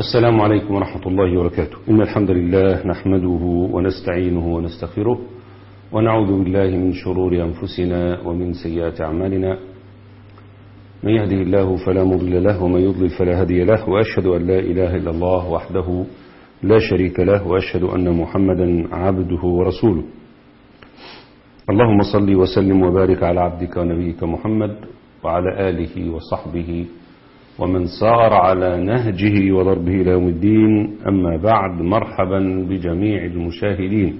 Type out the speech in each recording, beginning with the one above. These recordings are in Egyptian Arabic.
السلام عليكم ورحمة الله وبركاته إن الحمد لله نحمده ونستعينه ونستغفره ونعوذ بالله من شرور أنفسنا ومن سيئات أعمالنا من يهده الله فلا مضل له ومن يضلل فلا هادي له وأشهد أن لا إله إلا الله وحده لا شريك له وأشهد أن محمدا عبده ورسوله اللهم صل وسلم وبارك على عبدك ونبيك محمد وعلى آله وصحبه ومن سار على نهجه وضربه إلى يوم الدين أما بعد مرحبا بجميع المشاهدين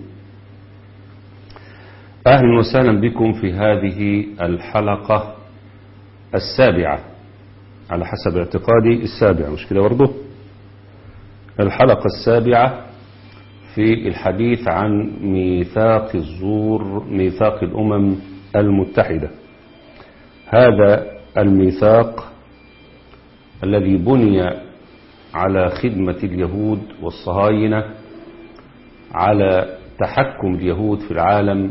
أهلا وسهلا بكم في هذه الحلقة السابعة على حسب اعتقادي السابعة مش كده برضه الحلقة السابعة في الحديث عن ميثاق الزور ميثاق الأمم المتحدة هذا الميثاق الذي بني على خدمة اليهود والصهاينة على تحكم اليهود في العالم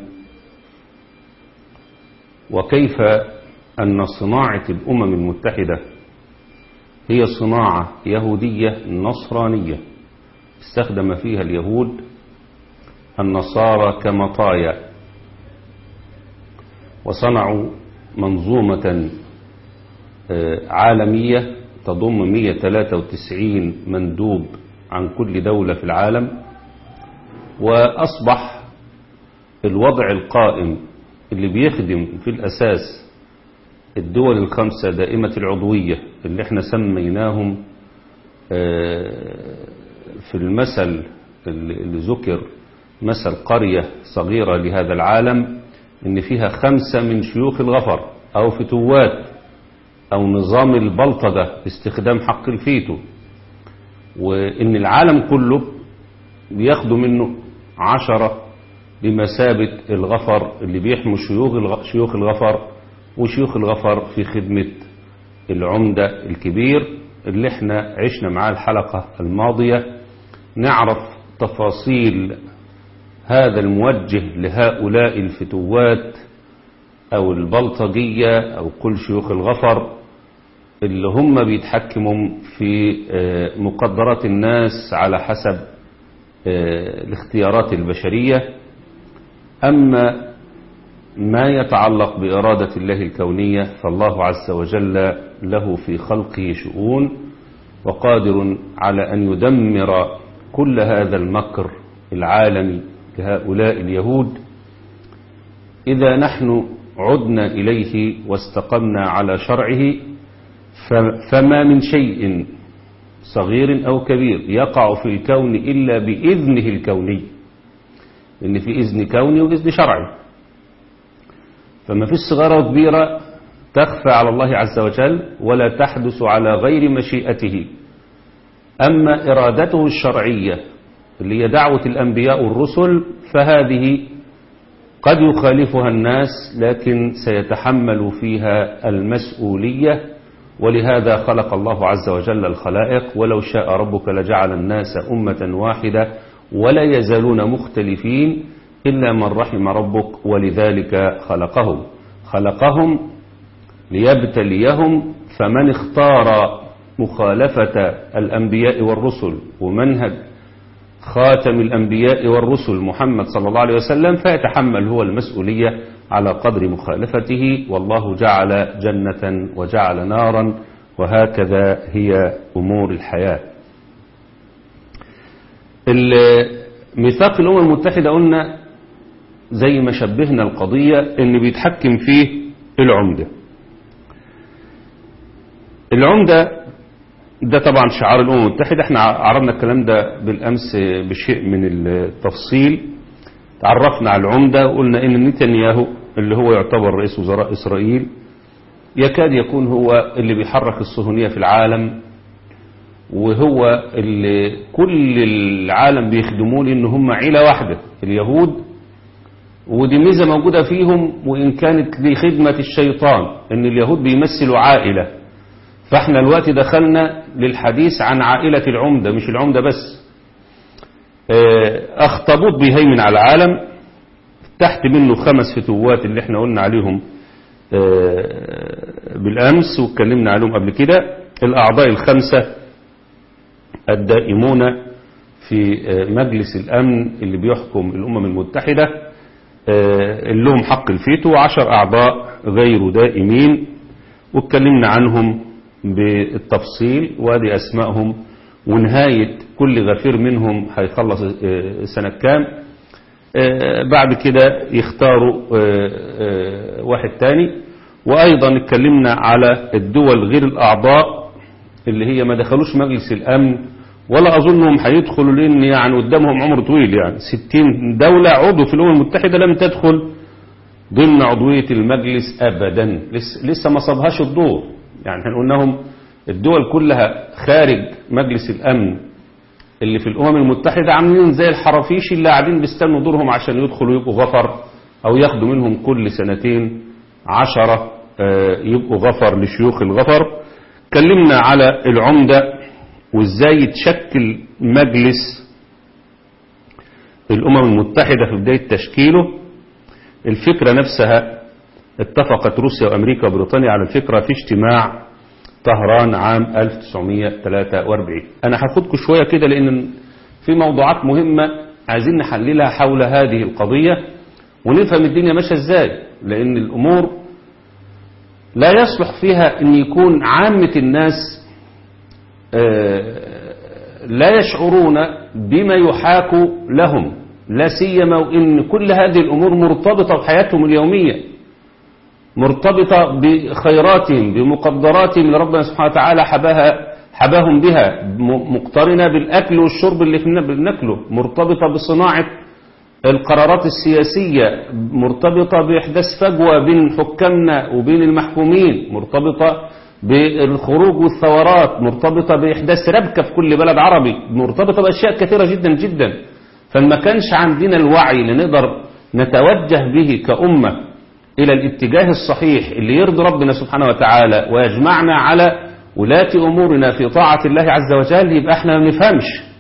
وكيف أن صناعة الأمم المتحدة هي صناعة يهودية نصرانية استخدم فيها اليهود النصارى كمطايا وصنعوا منظومة عالمية تضم 193 مندوب عن كل دولة في العالم وأصبح الوضع القائم اللي بيخدم في الأساس الدول الخمسة دائمة العضوية اللي احنا سميناهم في المثل اللي ذكر مثل قرية صغيرة لهذا العالم ان فيها خمسة من شيوخ الغفر او فتوات او نظام البلطجة باستخدام حق الفيتو وان العالم كله بياخدوا منه عشرة بمثابة الغفر اللي بيحموا شيوخ شيوخ الغفر وشيوخ الغفر في خدمة العمدة الكبير اللي احنا عشنا معاه الحلقة الماضية نعرف تفاصيل هذا الموجه لهؤلاء الفتوات او البلطجية او كل شيوخ الغفر اللي هم بيتحكموا في مقدرات الناس على حسب الاختيارات البشرية أما ما يتعلق بإرادة الله الكونية فالله عز وجل له في خلقه شؤون وقادر على أن يدمر كل هذا المكر العالمي لهؤلاء اليهود إذا نحن عدنا إليه واستقمنا على شرعه فما من شيء صغير أو كبير يقع في الكون إلا بإذنه الكوني إن في إذن كوني وإذن شرعي فما فيش صغيرة وكبيرة تخفى على الله عز وجل ولا تحدث على غير مشيئته أما إرادته الشرعية اللي هي دعوة الأنبياء والرسل فهذه قد يخالفها الناس لكن سيتحمل فيها المسؤولية ولهذا خلق الله عز وجل الخلائق ولو شاء ربك لجعل الناس أمة واحدة ولا يزالون مختلفين إلا من رحم ربك ولذلك خلقهم خلقهم ليبتليهم فمن اختار مخالفة الأنبياء والرسل ومنهج خاتم الأنبياء والرسل محمد صلى الله عليه وسلم فيتحمل هو المسؤولية على قدر مخالفته والله جعل جنة وجعل نارا وهكذا هي أمور الحياة ميثاق الأمم المتحدة قلنا زي ما شبهنا القضية ان بيتحكم فيه العمدة العمدة ده طبعا شعار الأمم المتحدة احنا عرضنا الكلام ده بالأمس بشيء من التفصيل تعرفنا على العمدة وقلنا ان نتنياهو اللي هو يعتبر رئيس وزراء إسرائيل يكاد يكون هو اللي بيحرك الصهيونية في العالم وهو اللي كل العالم بيخدموه لان هم عيلة واحدة اليهود ودي ميزة موجودة فيهم وإن كانت لخدمة الشيطان إن اليهود بيمثلوا عائلة فاحنا الوقت دخلنا للحديث عن عائلة العمدة مش العمدة بس أخطبوط بيهيمن على العالم تحت منه خمس فتوات اللي احنا قلنا عليهم بالأمس واتكلمنا عليهم قبل كده الأعضاء الخمسة الدائمون في مجلس الأمن اللي بيحكم الأمم المتحدة اللي لهم حق الفيتو وعشر أعضاء غير دائمين واتكلمنا عنهم بالتفصيل وادي أسمائهم ونهاية كل غفير منهم هيخلص سنة كام بعد كده يختاروا واحد تاني وأيضا اتكلمنا على الدول غير الأعضاء اللي هي ما دخلوش مجلس الأمن ولا أظنهم هيدخلوا لأن يعني قدامهم عمر طويل يعني 60 دولة عضو في الأمم المتحدة لم تدخل ضمن عضوية المجلس أبدا لسه, لسه ما صابهاش الدور يعني احنا قلناهم الدول كلها خارج مجلس الأمن اللي في الأمم المتحدة عاملين زي الحرافيش اللي قاعدين بيستنوا دورهم عشان يدخلوا يبقوا غفر أو ياخدوا منهم كل سنتين عشرة يبقوا غفر لشيوخ الغفر اتكلمنا على العمدة وازاي يتشكل مجلس الأمم المتحدة في بداية تشكيله الفكرة نفسها اتفقت روسيا وأمريكا وبريطانيا على الفكرة في اجتماع طهران عام 1943 أنا هاخدكم شوية كده لأن في موضوعات مهمة عايزين نحللها حول هذه القضية ونفهم الدنيا ماشية ازاي لأن الأمور لا يصلح فيها أن يكون عامة الناس لا يشعرون بما يحاك لهم لا سيما وإن كل هذه الأمور مرتبطة بحياتهم اليومية مرتبطة بخيراتهم بمقدراتهم اللي ربنا سبحانه وتعالى حباها حباهم بها مقترنة بالأكل والشرب اللي بناكله مرتبطة بصناعة القرارات السياسية مرتبطة بإحداث فجوة بين حكامنا وبين المحكومين مرتبطة بالخروج والثورات مرتبطة بإحداث ربكة في كل بلد عربي مرتبطة بأشياء كثيرة جدا جدا فما كانش عندنا الوعي اللي نقدر نتوجه به كأمة إلى الاتجاه الصحيح اللي يرضي ربنا سبحانه وتعالى ويجمعنا على ولاة أمورنا في طاعة الله عز وجل يبقى احنا ما نفهمش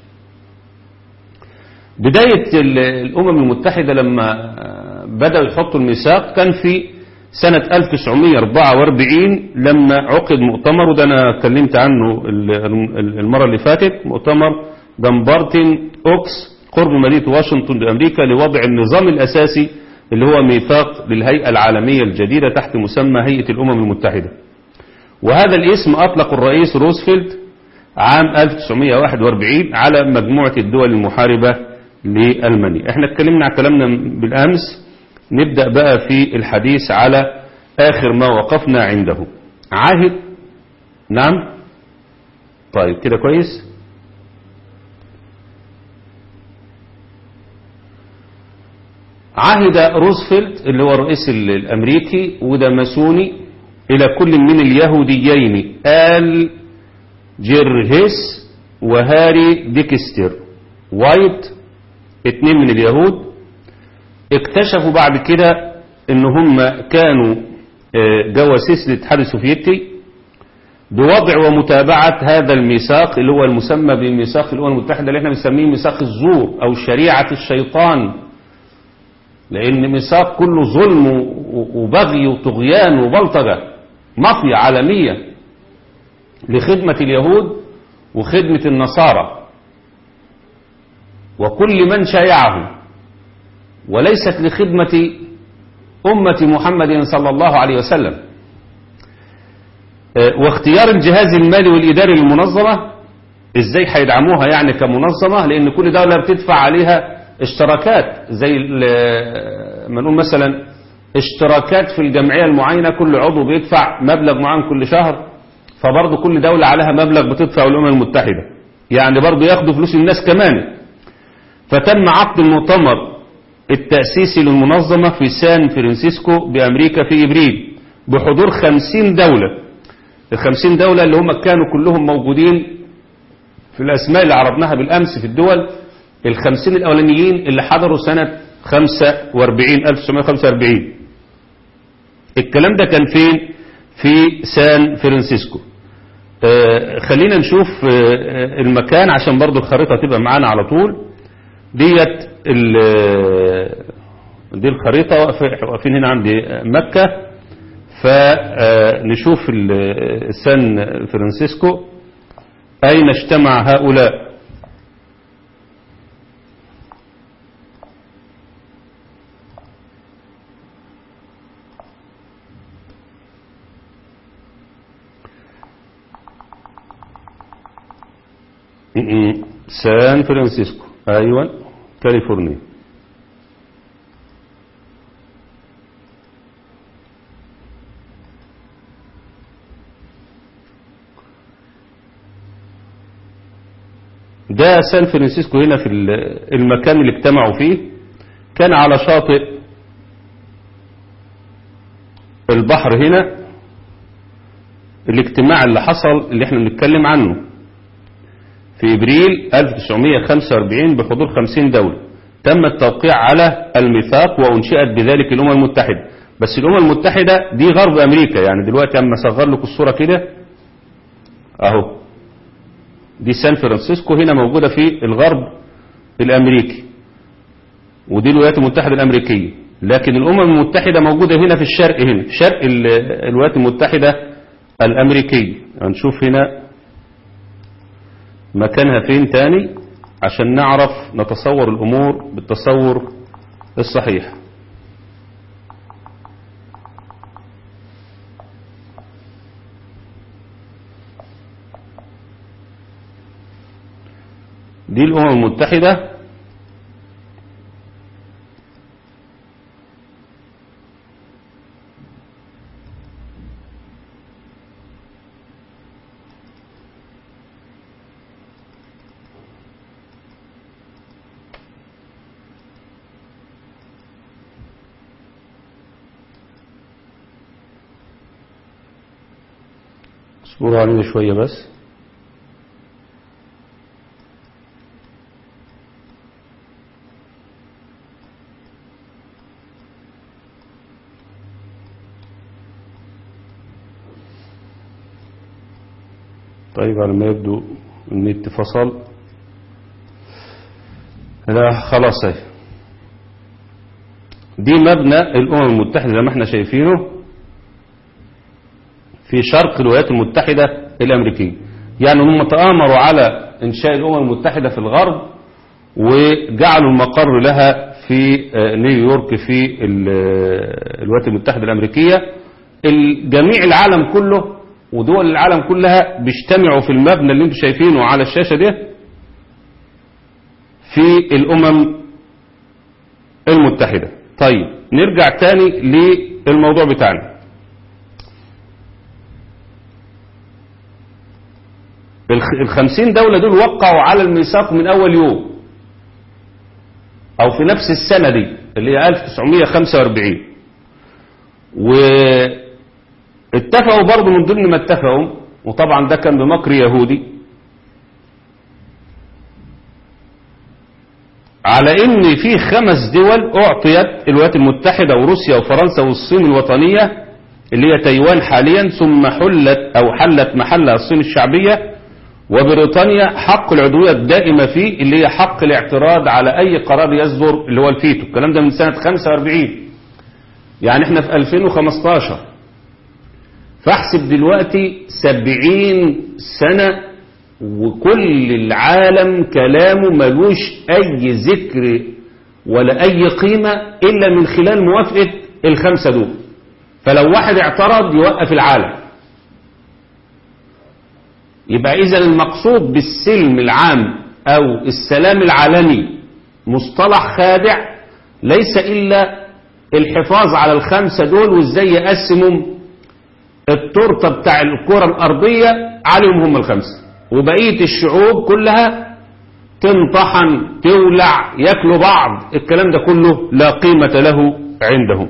بداية الأمم المتحدة لما بدأوا يحطوا الميثاق كان في سنة 1944 لما عقد مؤتمر وده أنا اتكلمت عنه المرة اللي فاتت مؤتمر دمبارتن أوكس قرب مدينة واشنطن بأمريكا لوضع النظام الأساسي اللي هو ميثاق للهيئة العالمية الجديدة تحت مسمى هيئة الأمم المتحدة وهذا الاسم أطلق الرئيس روزفلت عام 1941 على مجموعة الدول المحاربة لألمانيا احنا اتكلمنا عن كلامنا بالأمس نبدأ بقى في الحديث على آخر ما وقفنا عنده عهد نعم طيب كده كويس عهد روزفلت اللي هو الرئيس الأمريكي وده ماسوني إلى كل من اليهوديين آل جيرهيس وهاري ديكستر وايت اتنين من اليهود اكتشفوا بعد كده ان هم كانوا جواسيس للاتحاد السوفيتي بوضع ومتابعة هذا الميثاق اللي هو المسمى بميثاق الأمم المتحدة اللي احنا بنسميه ميثاق الزور أو شريعة الشيطان لأن ميثاق كله ظلم وبغي وطغيان وبلطجة مافيا عالمية لخدمة اليهود وخدمة النصارى وكل من شايعه وليست لخدمة أمة محمد صلى الله عليه وسلم واختيار الجهاز المالي والإداري للمنظمة ازاي هيدعموها يعني كمنظمة لأن كل دولة بتدفع عليها اشتراكات زي ما نقول مثلا اشتراكات في الجمعية المعينة كل عضو بيدفع مبلغ معين كل شهر فبرضه كل دولة عليها مبلغ بتدفع الأمم المتحدة يعني برضه ياخدوا فلوس الناس كمان فتم عقد المؤتمر التأسيسي للمنظمة في سان فرانسيسكو بأمريكا في إبريل بحضور خمسين دولة الخمسين دولة اللي هم كانوا كلهم موجودين في الأسماء اللي عرضناها بالأمس في الدول الخمسين الأولانيين اللي حضروا سنة 45 1945 الكلام ده كان فين في سان فرانسيسكو آه خلينا نشوف آه المكان عشان برضو الخريطة تبقى معانا على طول ديت دي الخريطة واقفين هنا عند مكة فنشوف سان فرانسيسكو أين اجتمع هؤلاء سان فرانسيسكو أيوة كاليفورنيا ده سان فرانسيسكو هنا في المكان اللي اجتمعوا فيه كان على شاطئ البحر هنا الاجتماع اللي حصل اللي احنا بنتكلم عنه في ابريل 1945 بحضور 50 دولة تم التوقيع على الميثاق وانشئت بذلك الامم المتحدة بس الامم المتحدة دي غرب امريكا يعني دلوقتي اما اصغر لكم الصورة كده اهو دي سان فرانسيسكو هنا موجودة في الغرب الامريكي ودي الولايات المتحدة الامريكية لكن الامم المتحدة موجودة هنا في الشرق هنا في شرق الولايات المتحدة الامريكية هنشوف هنا مكانها فين تاني عشان نعرف نتصور الامور بالتصور الصحيح دي الأمم المتحدة اصبروا علينا شوية بس طيب على ما يبدو النت فصل لا خلاص اهي دي مبنى الامم المتحدة زي ما احنا شايفينه في شرق الولايات المتحدة الامريكية يعني هم تآمروا على انشاء الامم المتحدة في الغرب وجعلوا المقر لها في نيويورك في الولايات المتحدة الامريكية جميع العالم كله ودول العالم كلها بيجتمعوا في المبنى اللي انتم شايفينه على الشاشة ده في الأمم المتحدة طيب نرجع تاني للموضوع بتاعنا الخمسين دولة دول وقعوا على الميثاق من أول يوم أو في نفس السنة دي اللي هي 1945 و اتفقوا برضه من ضمن ما اتفقوا وطبعا ده كان بمكر يهودي على ان في خمس دول اعطيت الولايات المتحدة وروسيا وفرنسا والصين الوطنية اللي هي تايوان حاليا ثم حلت او حلت محلها الصين الشعبية وبريطانيا حق العضوية الدائمة فيه اللي هي حق الاعتراض على اي قرار يصدر اللي هو الفيتو الكلام ده من سنة 45 يعني احنا في 2015 فاحسب دلوقتي سبعين سنة وكل العالم كلامه ملوش أي ذكر ولا أي قيمة إلا من خلال موافقة الخمسة دول فلو واحد اعترض يوقف العالم يبقى إذا المقصود بالسلم العام أو السلام العالمي مصطلح خادع ليس إلا الحفاظ على الخمسة دول وإزاي يقسموا التورته بتاع الكرة الأرضية عليهم هم الخمسة وبقية الشعوب كلها تنطحن تولع ياكلوا بعض الكلام ده كله لا قيمة له عندهم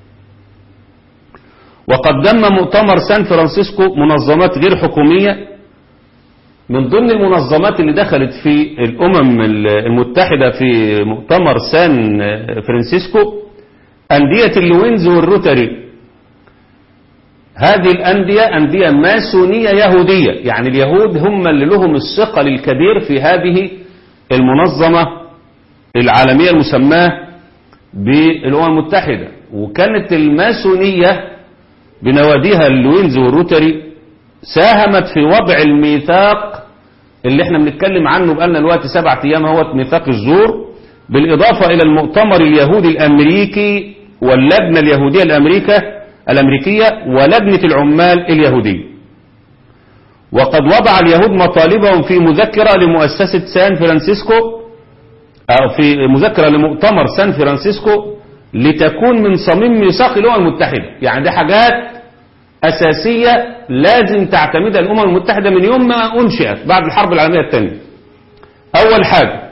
وقد دم مؤتمر سان فرانسيسكو منظمات غير حكومية من ضمن المنظمات اللي دخلت في الأمم المتحدة في مؤتمر سان فرانسيسكو أندية اللوينز والروتري هذه الأندية أندية ماسونية يهودية يعني اليهود هم اللي لهم الثقل الكبير في هذه المنظمة العالمية المسماة بالأمم المتحدة وكانت الماسونية بنواديها اللوينز والروتري ساهمت في وضع الميثاق اللي احنا بنتكلم عنه بقالنا دلوقتي سبعة ايام هو ميثاق الزور بالاضافة الى المؤتمر اليهودي الامريكي واللجنة اليهودية الامريكا الامريكية ولجنة العمال اليهودية وقد وضع اليهود مطالبهم في مذكرة لمؤسسة سان فرانسيسكو أو في مذكرة لمؤتمر سان فرانسيسكو لتكون من صميم ميثاق الأمم المتحدة يعني دي حاجات أساسية لازم تعتمدها الأمم المتحدة من يوم ما أنشئت بعد الحرب العالمية الثانية أول حاجة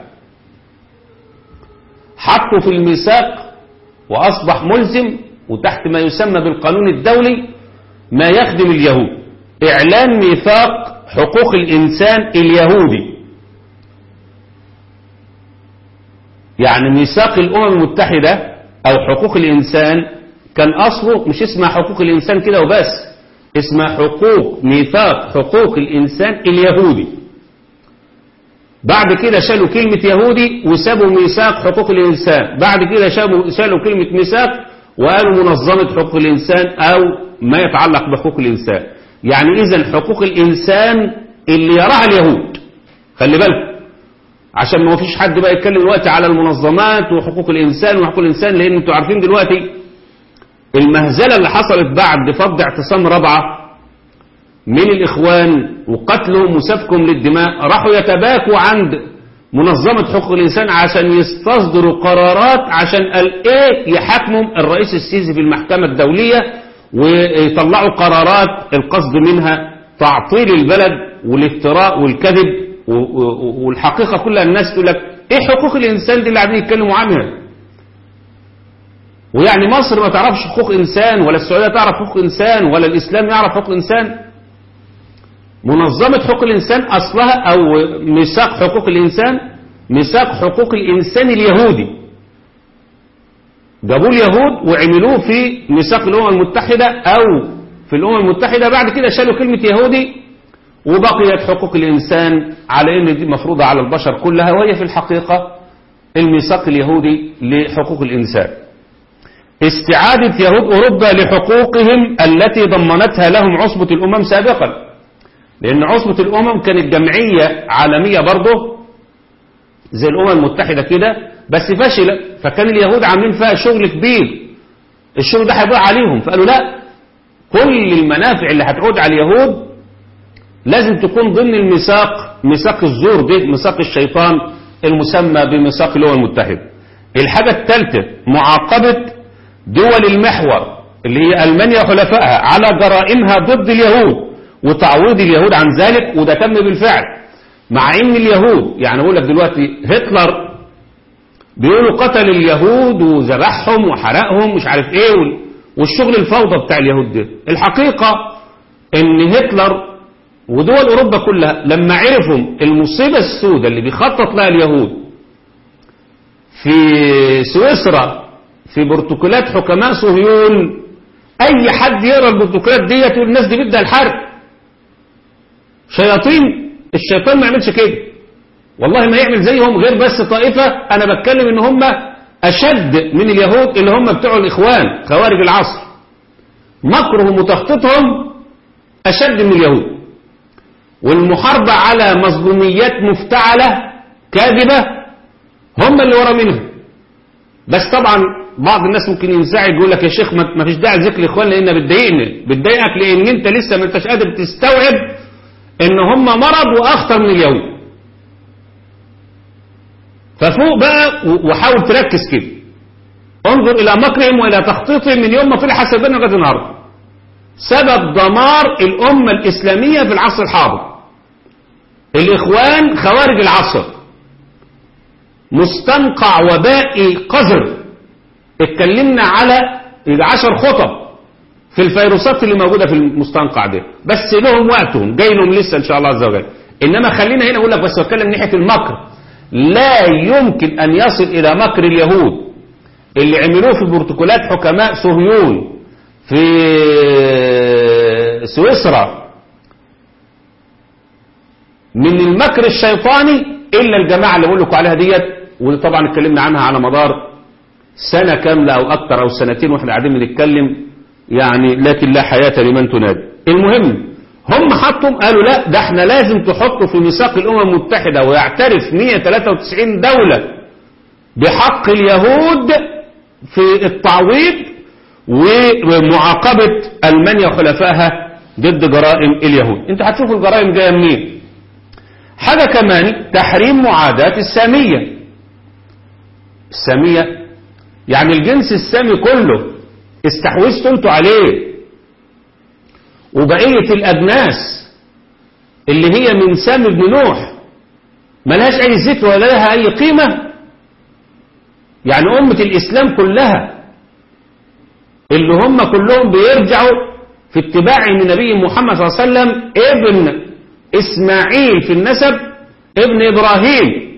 حطوا في الميثاق وأصبح ملزم وتحت ما يسمى بالقانون الدولي ما يخدم اليهود إعلان ميثاق حقوق الإنسان اليهودي يعني ميثاق الأمم المتحدة أو حقوق الإنسان كان أصله مش اسمها حقوق الإنسان كده وبس اسمها حقوق ميثاق حقوق الإنسان اليهودي بعد كده شالوا كلمة يهودي وسابوا ميثاق حقوق الإنسان بعد كده شالوا, شالوا كلمة ميثاق وقالوا منظمة حقوق الإنسان أو ما يتعلق بحقوق الإنسان يعني إذا حقوق الإنسان اللي يراها اليهود خلي بالك عشان ما فيش حد بقى يتكلم دلوقتي على المنظمات وحقوق الإنسان وحقوق الإنسان لأن انتوا عارفين دلوقتي المهزلة اللي حصلت بعد فض اعتصام رابعة من الإخوان وقتلهم وسفكهم للدماء راحوا يتباكوا عند منظمة حقوق الإنسان عشان يستصدروا قرارات عشان قال إيه يحاكموا الرئيس السيسي في المحكمة الدولية ويطلعوا قرارات القصد منها تعطيل البلد والافتراء والكذب والحقيقة كلها الناس تقول لك ايه حقوق الانسان دي اللي قاعدين يتكلموا عنها ويعني مصر ما تعرفش حقوق انسان ولا السعودية تعرف حقوق انسان ولا الاسلام يعرف حقوق انسان منظمة حقوق الانسان اصلها او ميثاق حقوق الانسان ميثاق حقوق الانسان اليهودي جابوا اليهود وعملوه في ميثاق الامم المتحدة او في الامم المتحدة بعد كده شالوا كلمة يهودي وبقيت حقوق الإنسان على أن دي مفروضة على البشر كلها وهي في الحقيقة الميثاق اليهودي لحقوق الإنسان استعادة يهود أوروبا لحقوقهم التي ضمنتها لهم عصبة الأمم سابقا لأن عصبة الأمم كانت جمعية عالمية برضه زي الأمم المتحدة كده بس فشل فكان اليهود عاملين فيها شغل كبير الشغل ده هيضيع عليهم فقالوا لا كل المنافع اللي هتعود على اليهود لازم تكون ضمن الميثاق ميثاق الزور ده ميثاق الشيطان المسمى بميثاق الامم المتحده الحاجه الثالثه معاقبه دول المحور اللي هي المانيا وحلفائها على جرائمها ضد اليهود وتعويض اليهود عن ذلك وده تم بالفعل مع ان اليهود يعني اقول لك دلوقتي هتلر بيقولوا قتل اليهود وذبحهم وحرقهم مش عارف ايه والشغل الفوضى بتاع اليهود ده الحقيقه ان هتلر ودول أوروبا كلها لما عرفوا المصيبة السوداء اللي بيخطط لها اليهود في سويسرا في بروتوكولات حكماء صهيون أي حد يقرأ البروتوكولات ديت يقول الناس دي بدها الحرب شياطين الشيطان ما يعملش كده والله ما يعمل زيهم غير بس طائفة أنا بتكلم إن هم أشد من اليهود اللي هم بتوع الإخوان خوارج العصر مكرهم وتخطيطهم أشد من اليهود والمحاربة على مظلوميات مفتعلة كاذبة هم اللي ورا منها بس طبعا بعض الناس ممكن ينزعج يقول لك يا شيخ ما فيش داعي ذكر الاخوان لان بتضايقني بتضايقك لان انت لسه ما انتش قادر تستوعب ان هم مرض واخطر من اليهود ففوق بقى وحاول تركز كده انظر الى مكرهم والى تخطيطهم من يوم ما طلع حسب بيننا لغايه النهارده سبب دمار الامه الاسلاميه في العصر الحاضر الإخوان خوارج العصر مستنقع وبائي قذر اتكلمنا على عشر خطب في الفيروسات اللي موجودة في المستنقع ده بس لهم وقتهم جاي لهم لسه إن شاء الله عز وجل إنما خلينا هنا أقول لك بس بتكلم ناحية المكر لا يمكن أن يصل إلى مكر اليهود اللي عملوه في بروتوكولات حكماء صهيون في سويسرا من المكر الشيطاني إلا الجماعة اللي بقول لكم عليها ديت ودي طبعا اتكلمنا عنها على مدار سنة كاملة أو أكتر أو سنتين واحنا قاعدين بنتكلم يعني لكن لا حياة لمن تنادي المهم هم حطهم قالوا لا ده احنا لازم تحطوا في ميثاق الأمم المتحدة ويعترف 193 دولة بحق اليهود في التعويض ومعاقبة ألمانيا وخلفائها ضد جرائم اليهود انت هتشوفوا الجرائم جايه منين حاجة كمان تحريم معاداة السامية السامية يعني الجنس السامي كله استحوذتوا انتوا عليه وبقية الأجناس اللي هي من سام ابن نوح ملهاش أي ذكر ولا لها أي قيمة يعني أمة الإسلام كلها اللي هم كلهم بيرجعوا في اتباع من نبي محمد صلى الله عليه وسلم ابن إسماعيل في النسب ابن إبراهيم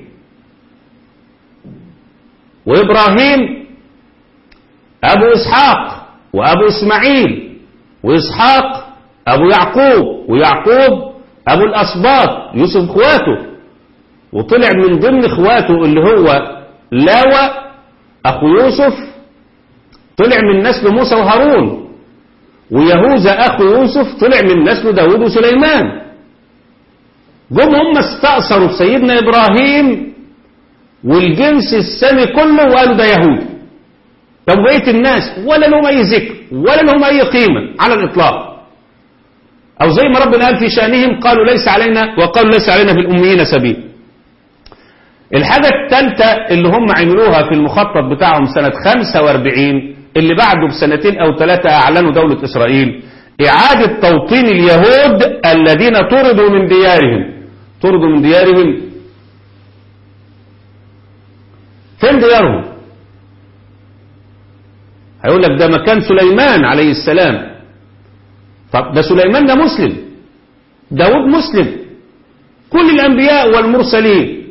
وإبراهيم أبو إسحاق وأبو إسماعيل وإسحاق أبو يعقوب ويعقوب أبو الأسباط يوسف إخواته وطلع من ضمن إخواته اللي هو لاوى أخو يوسف طلع من نسل موسى وهارون ويهوذا أخو يوسف طلع من نسل داود وسليمان جم هم استأثروا بسيدنا إبراهيم والجنس السامي كله وقالوا ده يهودي طب بقية الناس ولا لهم أي ذكر ولا لهم أي قيمة على الإطلاق أو زي ما ربنا قال في شأنهم قالوا ليس علينا وقالوا ليس علينا في الأميين سبيل الحاجة الثالثة اللي هم عملوها في المخطط بتاعهم سنة 45 اللي بعده بسنتين أو ثلاثة أعلنوا دولة إسرائيل إعادة توطين اليهود الذين طردوا من ديارهم طردوا من ديارهم فين ديارهم هيقول لك ده مكان سليمان عليه السلام طب ده سليمان ده مسلم داود مسلم كل الأنبياء والمرسلين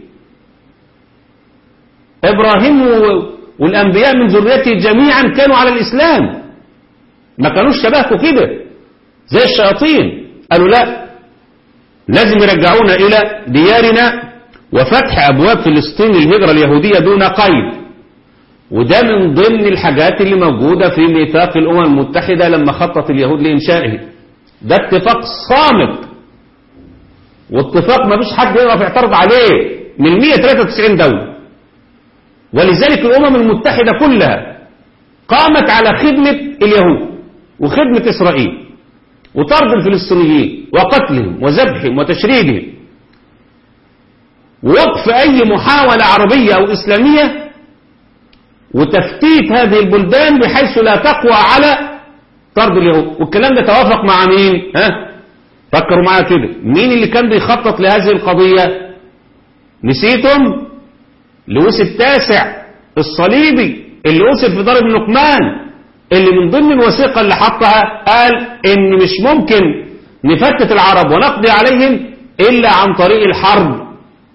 إبراهيم والأنبياء من ذريته جميعا كانوا على الإسلام ما كانوش شبهكم كده زي الشياطين قالوا لا لازم يرجعونا إلى ديارنا وفتح أبواب فلسطين للهجرة اليهودية دون قيد وده من ضمن الحاجات اللي موجودة في ميثاق الأمم المتحدة لما خطط اليهود لإنشائه ده اتفاق صامت واتفاق ما فيش حد يقدر يعترض عليه من 193 دولة ولذلك الأمم المتحدة كلها قامت على خدمة اليهود وخدمة إسرائيل وطرد الفلسطينيين وقتلهم وذبحهم وتشريدهم ووقف أي محاولة عربية أو إسلامية وتفتيت هذه البلدان بحيث لا تقوى على طرد اليهود والكلام ده توافق مع مين ها فكروا معايا كده مين اللي كان بيخطط لهذه القضية نسيتم لويس التاسع الصليبي اللي وصل في دار ابن لقمان اللي من ضمن الوثيقة اللي حطها قال ان مش ممكن نفتت العرب ونقضي عليهم الا عن طريق الحرب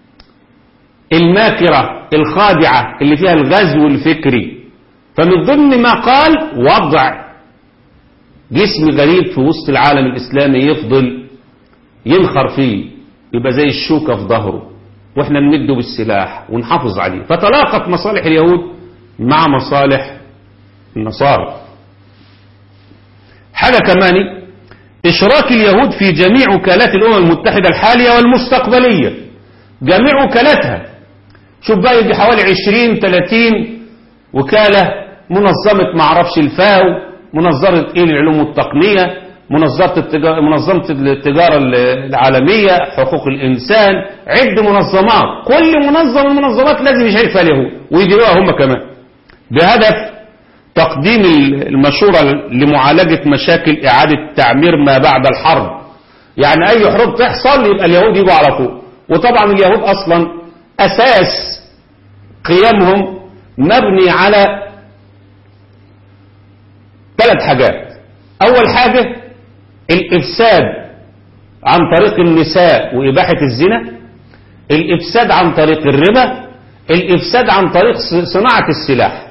الماكرة الخادعة اللي فيها الغزو الفكري فمن ضمن ما قال وضع جسم غريب في وسط العالم الإسلامي يفضل ينخر فيه يبقى زي الشوكة في ظهره واحنا نمده بالسلاح ونحافظ عليه فتلاقت مصالح اليهود مع مصالح النصارى حاجة كمان إشراك اليهود في جميع وكالات الأمم المتحدة الحالية والمستقبلية جميع وكالاتها شوف بقى يجي حوالي 20 30 وكالة منظمة معرفش الفاو منظمة ايه العلوم والتقنية منظمة التجارة, منظمة التجارة العالمية حقوق الإنسان عد منظمات كل منظمة من المنظمات لازم يشارك فيها اليهود ويديروها هم كمان بهدف تقديم المشورة لمعالجة مشاكل إعادة تعمير ما بعد الحرب يعني أي حروب تحصل يبقى اليهود يجوا على طول وطبعا اليهود أصلا أساس قيامهم مبني على ثلاث حاجات أول حاجة الإفساد عن طريق النساء وإباحة الزنا الإفساد عن طريق الربا الإفساد عن طريق صناعة السلاح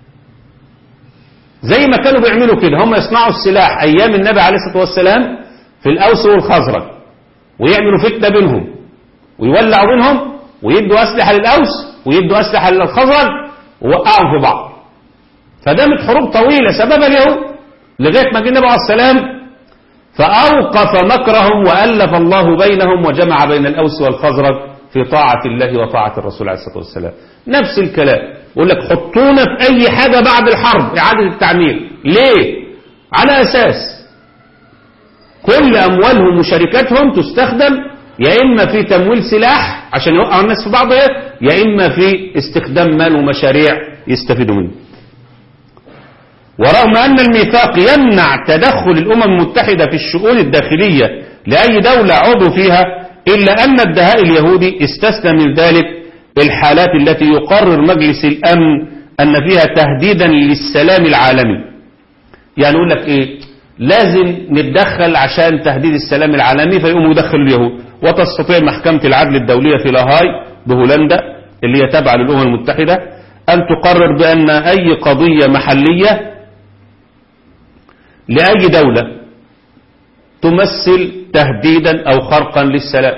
زي ما كانوا بيعملوا كده هم يصنعوا السلاح أيام النبي عليه الصلاة والسلام في الأوس والخزرج ويعملوا فتنة بينهم ويولعوا بينهم ويدوا أسلحة للأوس ويدوا أسلحة للخزرج ووقعهم في بعض فدامت حروب طويلة سبب اليهود لغاية ما جه النبي عليه السلام فأوقف مكرهم وألف الله بينهم وجمع بين الأوس والخزرج في طاعة الله وطاعة الرسول عليه الصلاة والسلام نفس الكلام يقول لك حطونا في أي حاجة بعد الحرب إعادة التعمير ليه على أساس كل أموالهم وشركاتهم تستخدم يا إما في تمويل سلاح عشان يوقعوا الناس في بعضها يا إما في استخدام مال ومشاريع يستفيدوا منه ورغم أن الميثاق يمنع تدخل الأمم المتحدة في الشؤون الداخلية لأي دولة عضو فيها إلا أن الدهاء اليهودي استثنى من ذلك الحالات التي يقرر مجلس الأمن أن فيها تهديدا للسلام العالمي يعني يقول لك إيه لازم نتدخل عشان تهديد السلام العالمي فيقوموا يدخلوا اليهود وتستطيع محكمة العدل الدولية في لاهاي بهولندا اللي هي تابعة للأمم المتحدة أن تقرر بأن أي قضية محلية لأي دولة تمثل تهديدا أو خرقا للسلام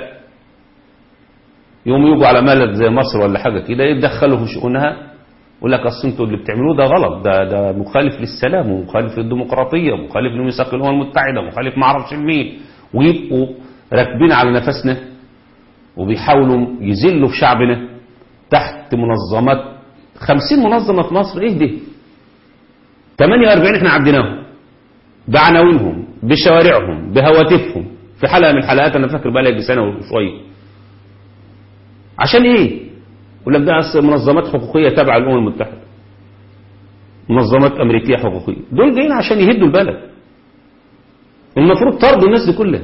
يوم يجوا على بلد زي مصر ولا حاجة كده يتدخلوا في شؤونها يقول لك اصل انتوا اللي بتعملوه ده غلط ده ده مخالف للسلام ومخالف للديمقراطيه ومخالف لميثاق الامم المتحده ومخالف ما اعرفش لمين ويبقوا راكبين على نفسنا وبيحاولوا يذلوا في شعبنا تحت منظمات 50 منظمه في مصر ايه ده 48 احنا عديناهم بعناوينهم بشوارعهم بهواتفهم في حلقه من الحلقات انا فاكر بقى لي سنه وشويه عشان ايه يقول لك ده أصل منظمات حقوقية تابعة للأمم المتحدة منظمات أمريكية حقوقية دول جايين عشان يهدوا البلد المفروض طردوا الناس دي كلها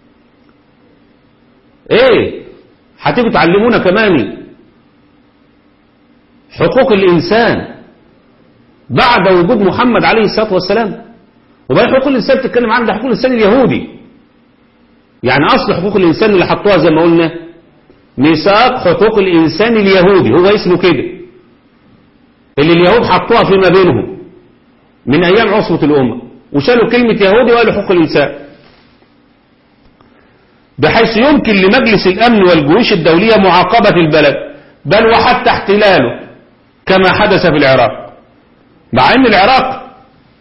ايه هتيجوا تعلمونا كمان حقوق الإنسان بعد وجود محمد عليه الصلاة والسلام وبقى حقوق الإنسان تتكلم عن ده حقوق الإنسان اليهودي يعني أصل حقوق الإنسان اللي حطوها زي ما قلنا ميثاق حقوق الإنسان اليهودي هو اسمه كده اللي اليهود حطوها فيما بينهم من أيام عصبة الأمة وشالوا كلمة يهودي وقالوا حقوق الإنسان بحيث يمكن لمجلس الأمن والجيوش الدولية معاقبة البلد بل وحتى احتلاله كما حدث في العراق مع أن العراق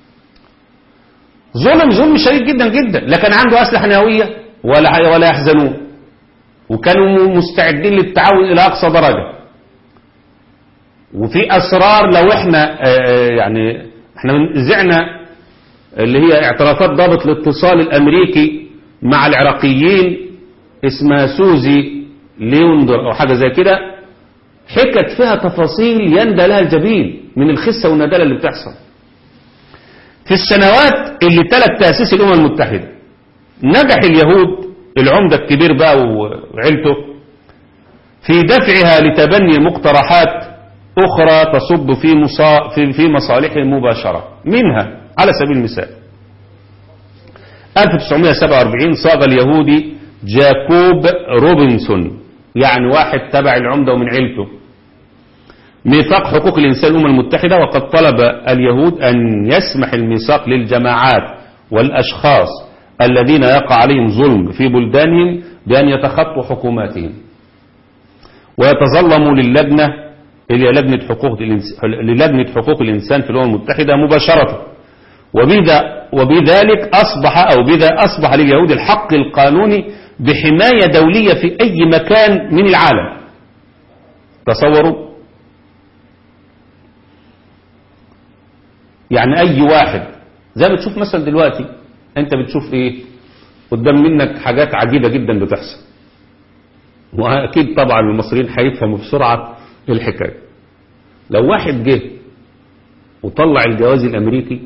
ظلم ظلم شديد جدا جدا لا كان عنده أسلحة نووية ولا ولا يحزنون وكانوا مستعدين للتعاون إلى أقصى درجة وفي أسرار لو احنا يعني احنا زعنا اللي هي اعترافات ضابط الاتصال الأمريكي مع العراقيين اسمها سوزي ليوندر أو حاجة زي كده حكت فيها تفاصيل يندى لها الجبين من الخسة والندالة اللي بتحصل في السنوات اللي تلت تأسيس الأمم المتحدة نجح اليهود العمدة الكبير بقى وعيلته في دفعها لتبني مقترحات أخرى تصب في, مصا في, في مصالحهم مباشرة منها على سبيل المثال 1947 صاغ اليهودي جاكوب روبنسون يعني واحد تبع العمدة ومن عيلته ميثاق حقوق الإنسان الأمم المتحدة وقد طلب اليهود أن يسمح الميثاق للجماعات والأشخاص الذين يقع عليهم ظلم في بلدانهم بأن يتخطوا حكوماتهم ويتظلموا للجنة اللي لجنة حقوق الإنسان, للجنة حقوق الإنسان في الأمم المتحدة مباشرة وبذا وبذلك أصبح أو بذا أصبح لليهود الحق القانوني بحماية دولية في أي مكان من العالم تصوروا يعني أي واحد زي ما تشوف مثلا دلوقتي أنت بتشوف إيه قدام منك حاجات عجيبة جدا بتحصل وأكيد طبعا المصريين هيفهموا بسرعة الحكاية لو واحد جه وطلع الجواز الأمريكي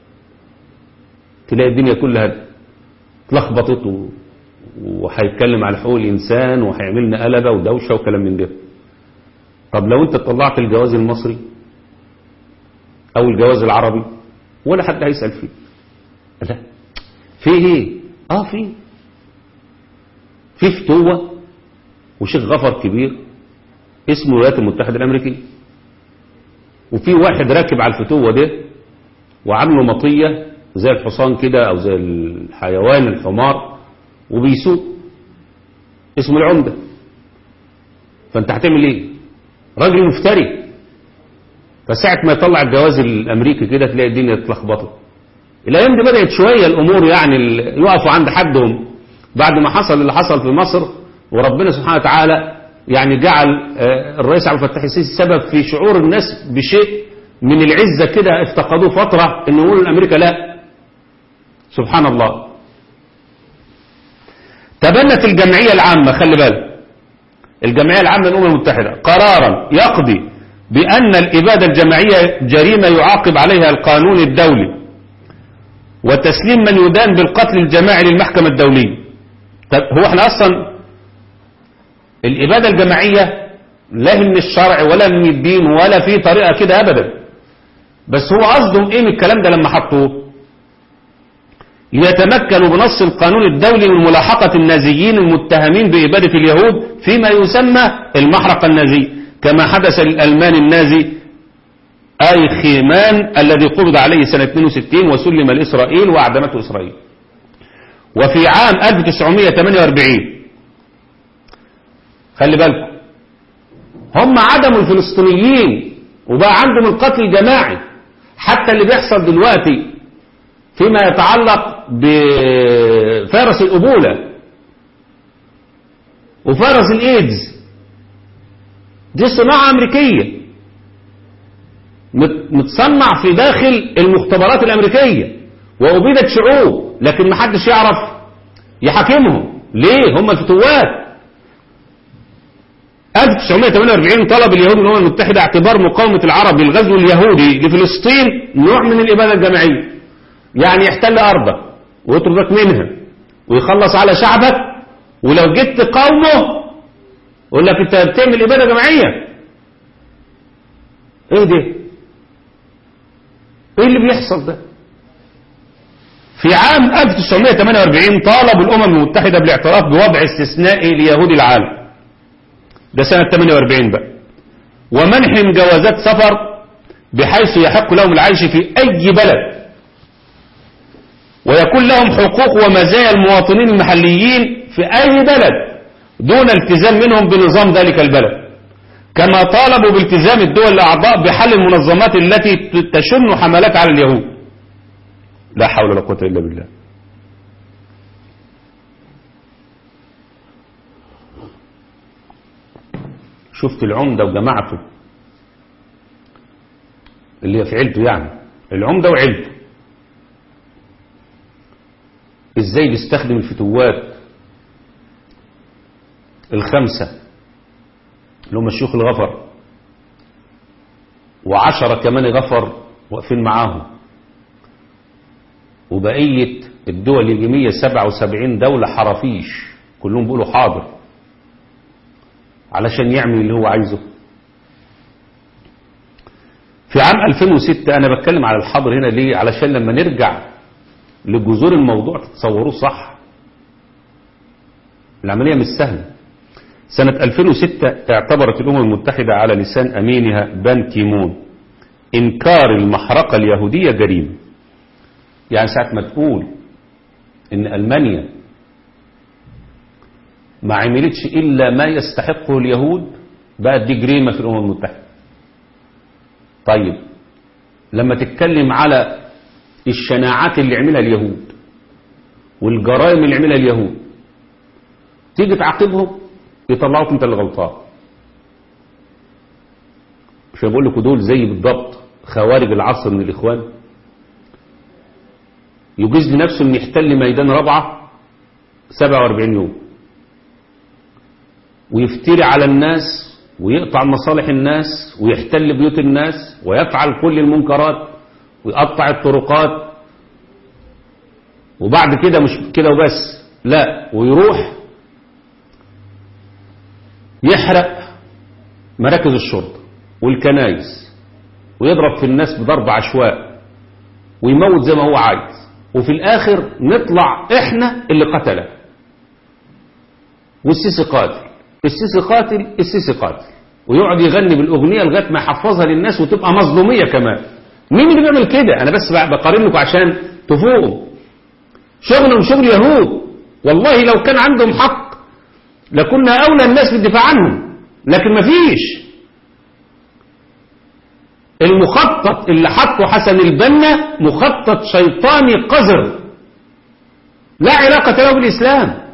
تلاقي الدنيا كلها اتلخبطت وهيتكلم على حقوق الإنسان وهيعملنا قلبة ودوشة وكلام من ده طب لو انت طلعت الجواز المصري او الجواز العربي ولا حد هيسأل فيه لا في ايه اه في في فتوة وشيخ غفر كبير اسمه الولايات المتحدة الامريكية وفي واحد راكب على الفتوة ده وعامله مطية زي الحصان كده او زي الحيوان الحمار وبيسوق اسمه العمدة فانت هتعمل ايه راجل مفتري فساعة ما يطلع الجواز الامريكي كده تلاقي الدنيا اتلخبطت الأيام دي بدأت شوية الأمور يعني ال- يقفوا عند حدهم بعد ما حصل اللي حصل في مصر وربنا سبحانه وتعالى يعني جعل آه، الرئيس عبد الفتاح السيسي سبب في شعور الناس بشيء من العزة كده افتقدوه فترة انه يقولوا لأمريكا لا سبحان الله تبنت الجمعية العامة خلي بالك الجمعية العامة للأمم المتحدة قرارا يقضي بأن الإبادة الجماعية جريمة يعاقب عليها القانون الدولي وتسليم من يدان بالقتل الجماعي للمحكمة الدولية طب هو احنا أصلا الإبادة الجماعية لا هي من الشرع ولا من الدين ولا في طريقة كده أبدا بس هو قصدهم إيه من الكلام ده لما حطوه ليتمكنوا بنص القانون الدولي من ملاحقة النازيين المتهمين بإبادة اليهود فيما يسمى المحرقة النازية كما حدث للألمان النازي آي خيمان الذي قبض عليه سنة 62 وسلم لإسرائيل وأعدمته إسرائيل وفي عام 1948 خلي بالكم هم عدموا الفلسطينيين وبقى عندهم القتل الجماعي حتى اللي بيحصل دلوقتي فيما يتعلق بفيروس الأبولة وفيروس الإيدز دي صناعة أمريكية مت- متصنع في داخل المختبرات الأمريكية وأبيدت شعوب لكن محدش يعرف يحاكمهم ليه هم الفتوات 1948 طلب اليهود من الأمم المتحدة اعتبار مقاومة العرب للغزو اليهودي لفلسطين نوع من الإبادة الجماعية يعني يحتل أرضك ويطردك منها ويخلص على شعبك ولو جيت تقاومه يقول لك انت بتعمل إبادة جماعية ايه ده ايه اللي بيحصل ده في عام 1948 طالب الأمم المتحدة بالاعتراف بوضع استثنائي ليهود العالم ده سنة 48 بقى ومنحهم جوازات سفر بحيث يحق لهم العيش في أي بلد ويكون لهم حقوق ومزايا المواطنين المحليين في أي بلد دون التزام منهم بنظام ذلك البلد كما طالبوا بالتزام الدول الأعضاء بحل المنظمات التي تشن حملات على اليهود لا حول ولا قوة إلا بالله شفت العمدة وجماعته اللي هي في عيلته يعني العمدة وعيلته ازاي بيستخدم الفتوات الخمسة اللي هم الشيوخ الغفر وعشرة كمان غفر واقفين معاهم وبقية الدول اليمية 77 دولة حرافيش كلهم بيقولوا حاضر علشان يعمل اللي هو عايزه في عام 2006 أنا بتكلم على الحاضر هنا ليه علشان لما نرجع لجذور الموضوع تتصوروه صح العملية مش سهلة سنة 2006 اعتبرت الأمم المتحدة على لسان أمينها بان كيمون إنكار المحرقة اليهودية جريمة يعني ساعة ما تقول إن ألمانيا ما عملتش إلا ما يستحقه اليهود بقت دي جريمة في الأمم المتحدة طيب لما تتكلم على الشناعات اللي عملها اليهود والجرائم اللي عملها اليهود تيجي تعاقبهم يطلعوك انت اللي غلطان مش بقول لكم دول زي بالضبط خوارج العصر من الاخوان يجيز لنفسه ان يحتل ميدان ربعه 47 يوم ويفتري على الناس ويقطع مصالح الناس ويحتل بيوت الناس ويفعل كل المنكرات ويقطع الطرقات وبعد كده مش كده وبس لا ويروح يحرق مراكز الشرطة والكنايس ويضرب في الناس بضرب عشواء ويموت زي ما هو عايز وفي الآخر نطلع إحنا اللي قتله والسيسي قاتل السيسي قاتل السيسي قاتل ويقعد يغني بالأغنية لغاية ما يحفظها للناس وتبقى مظلومية كمان مين اللي بيعمل كده أنا بس بقارن لكم عشان تفوقوا شغلهم شغل يهود والله لو كان عندهم حق لكنا أولى الناس بالدفاع عنهم لكن مفيش المخطط اللي حطه حسن البنا مخطط شيطاني قذر لا علاقة له بالإسلام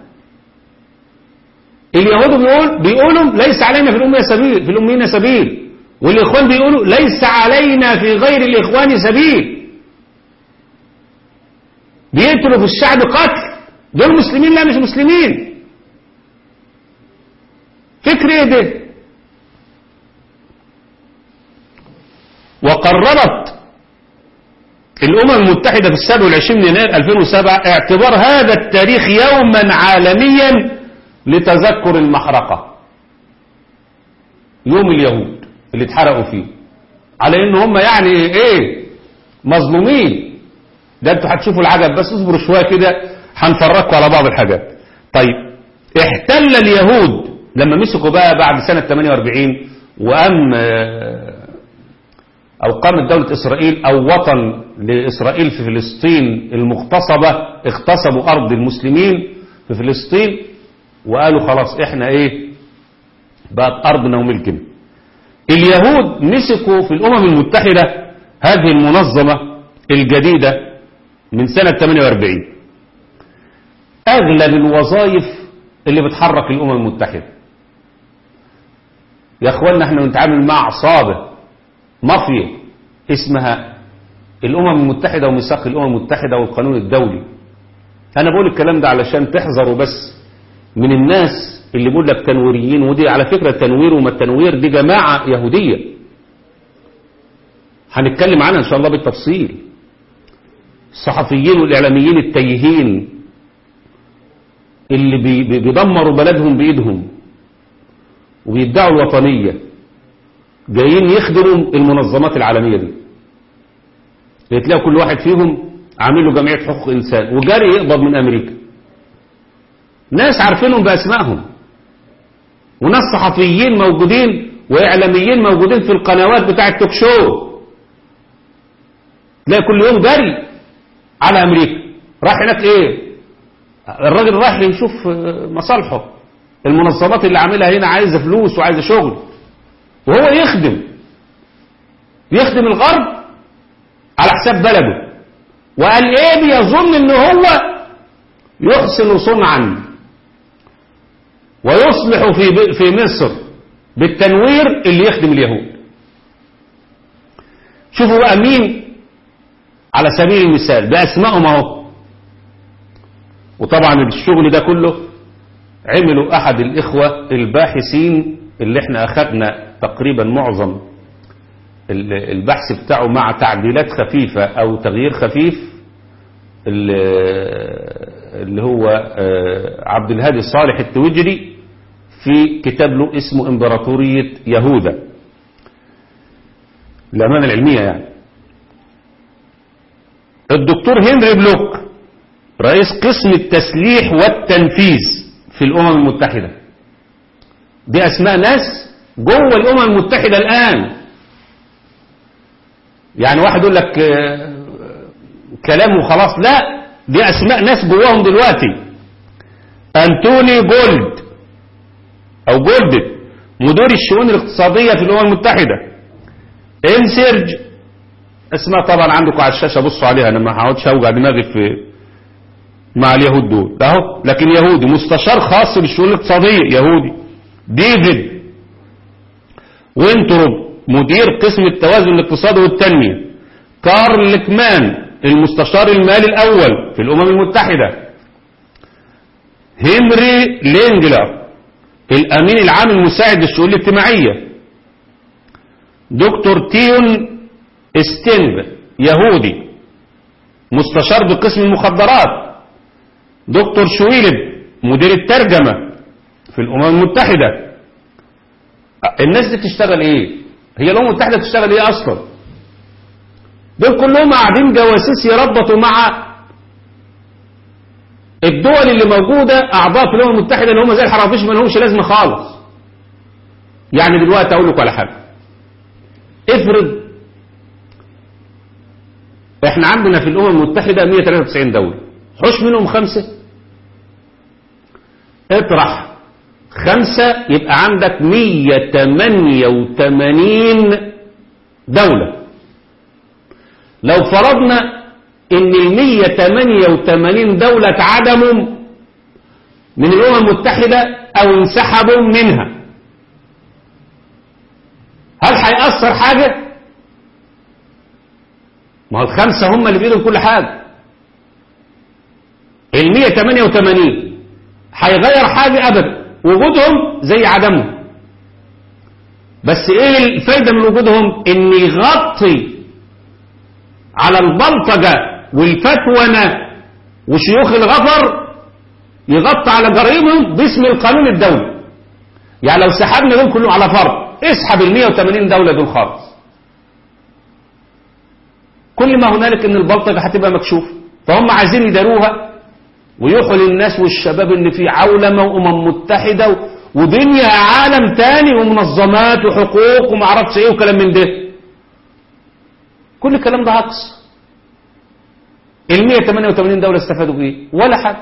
اليهود بيقول بيقولوا ليس علينا في الأمية سبيل في الأميين سبيل والإخوان بيقولوا ليس علينا في غير الإخوان سبيل بيقتلوا في الشعب قتل دول مسلمين لا مش مسلمين فكر ايه ده وقررت الأمم المتحدة في السابع والعشرين من يناير 2007 اعتبار هذا التاريخ يوما عالميا لتذكر المحرقة يوم اليهود اللي اتحرقوا فيه على ان هم يعني ايه مظلومين ده انتوا هتشوفوا العجب بس اصبروا شويه كده هنفرجكم على بعض الحاجات طيب احتل اليهود لما مسكوا بقى بعد سنة 48 وقام أو قامت دولة إسرائيل أو وطن لإسرائيل في فلسطين المغتصبة اغتصبوا أرض المسلمين في فلسطين وقالوا خلاص احنا ايه بقت أرضنا وملكنا اليهود مسكوا في الأمم المتحدة هذه المنظمة الجديدة من سنة 48 أغلب الوظائف اللي بتحرك الأمم المتحدة يا أخوانا احنا بنتعامل مع عصابة مافيا اسمها الأمم المتحدة وميثاق الأمم المتحدة والقانون الدولي أنا بقول الكلام ده علشان تحذروا بس من الناس اللي بيقول لك تنويريين ودي على فكرة تنوير وما التنوير دي جماعة يهودية هنتكلم عنها إن شاء الله بالتفصيل الصحفيين والإعلاميين التايهين اللي بي بيدمروا بلدهم بإيدهم وبيدعوا الوطنية جايين يخدموا المنظمات العالمية دي تلاقي كل واحد فيهم عامل له جمعية حقوق إنسان وجاري يقبض من أمريكا ناس عارفينهم بأسمائهم وناس صحفيين موجودين وإعلاميين موجودين في القنوات بتاع التوك شو تلاقي كل يوم جري على أمريكا راح هناك إيه الراجل رايح يشوف مصالحه المنظمات اللي عاملها هنا عايزة فلوس وعايزة شغل وهو يخدم يخدم الغرب على حساب بلده وقال ايه بيظن ان هو يحسن صنعا ويصلح في في مصر بالتنوير اللي يخدم اليهود شوفوا بقى مين على سبيل المثال بأسمائهم اهو وطبعا الشغل ده كله عملوا أحد الإخوة الباحثين اللي احنا أخذنا تقريبا معظم البحث بتاعه مع تعديلات خفيفة أو تغيير خفيف اللي هو عبد الهادي صالح التوجري في كتاب له اسمه إمبراطورية يهوذا الأمانة العلمية يعني الدكتور هنري بلوك رئيس قسم التسليح والتنفيذ في الأمم المتحدة دي أسماء ناس جوه الأمم المتحدة الآن يعني واحد يقول لك كلام وخلاص لا دي أسماء ناس جواهم دلوقتي أنتوني جولد أو جولد مدير الشؤون الاقتصادية في الأمم المتحدة انسيرج اسماء طبعا عندكم على الشاشة بصوا عليها أنا ما هقعدش أوجع دماغي في مع اليهود دول اهو لكن يهودي مستشار خاص بالشؤون الاقتصادية يهودي ديفيد وينتروب مدير قسم التوازن الاقتصادي والتنمية كارل لكمان المستشار المالي الأول في الأمم المتحدة هنري لينجلر الأمين العام المساعد للشؤون الاجتماعية دكتور تيون ستينب يهودي مستشار بقسم المخدرات دكتور شويلب مدير الترجمة في الأمم المتحدة الناس دي بتشتغل ايه هي الأمم المتحدة بتشتغل ايه أصلا دول كلهم قاعدين جواسيس يربطوا مع الدول اللي موجودة أعضاء في الأمم المتحدة اللي هم زي الحرافيش ما لهمش لازمة خالص يعني دلوقتي أقول لكم على حاجة افرض احنا عندنا في الأمم المتحدة 193 دولة حش منهم خمسة اطرح خمسة يبقى عندك 188 دولة لو فرضنا ان ال 188 دولة اتعدموا من الامم المتحدة او انسحبوا منها هل هيأثر حاجة ما هو الخمسة هم اللي بيدوا كل حاجة ال 188 هيغير حاجة ابدا وجودهم زي عدمهم بس ايه الفايدة من وجودهم ان يغطي على البلطجة والفتونة وشيوخ الغفر يغطي على جرائمهم باسم القانون الدولي يعني لو سحبنا دول كلهم على فرض اسحب ال 180 دولة دول خالص كل ما هنالك ان البلطجة هتبقى مكشوفة فهم عايزين يداروها ويوحوا للناس والشباب ان في عولمة وامم متحدة ودنيا عالم تاني ومنظمات وحقوق ومعرفش ايه وكلام من ده كل الكلام ده عكس ال 188 دولة استفادوا بايه ولا حاجة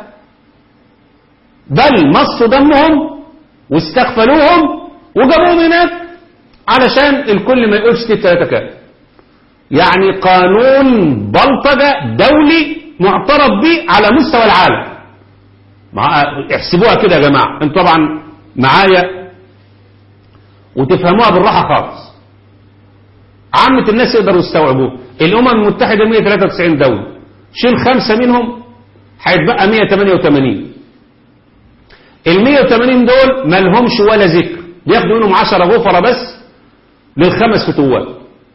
بل مصوا دمهم واستغفلوهم وجابوهم هناك علشان الكل ما يقولش تي ثلاثة كام يعني قانون بلطجة دولي معترف به على مستوى العالم مع احسبوها كده يا جماعة انتوا طبعا معايا وتفهموها بالراحة خالص عامة الناس يقدروا يستوعبوه الأمم المتحدة 193 دولة شيل خمسة منهم هيتبقى 188 ال 180 دول ما لهمش ولا ذكر بياخدوا منهم 10 غفرة بس للخمس فتوات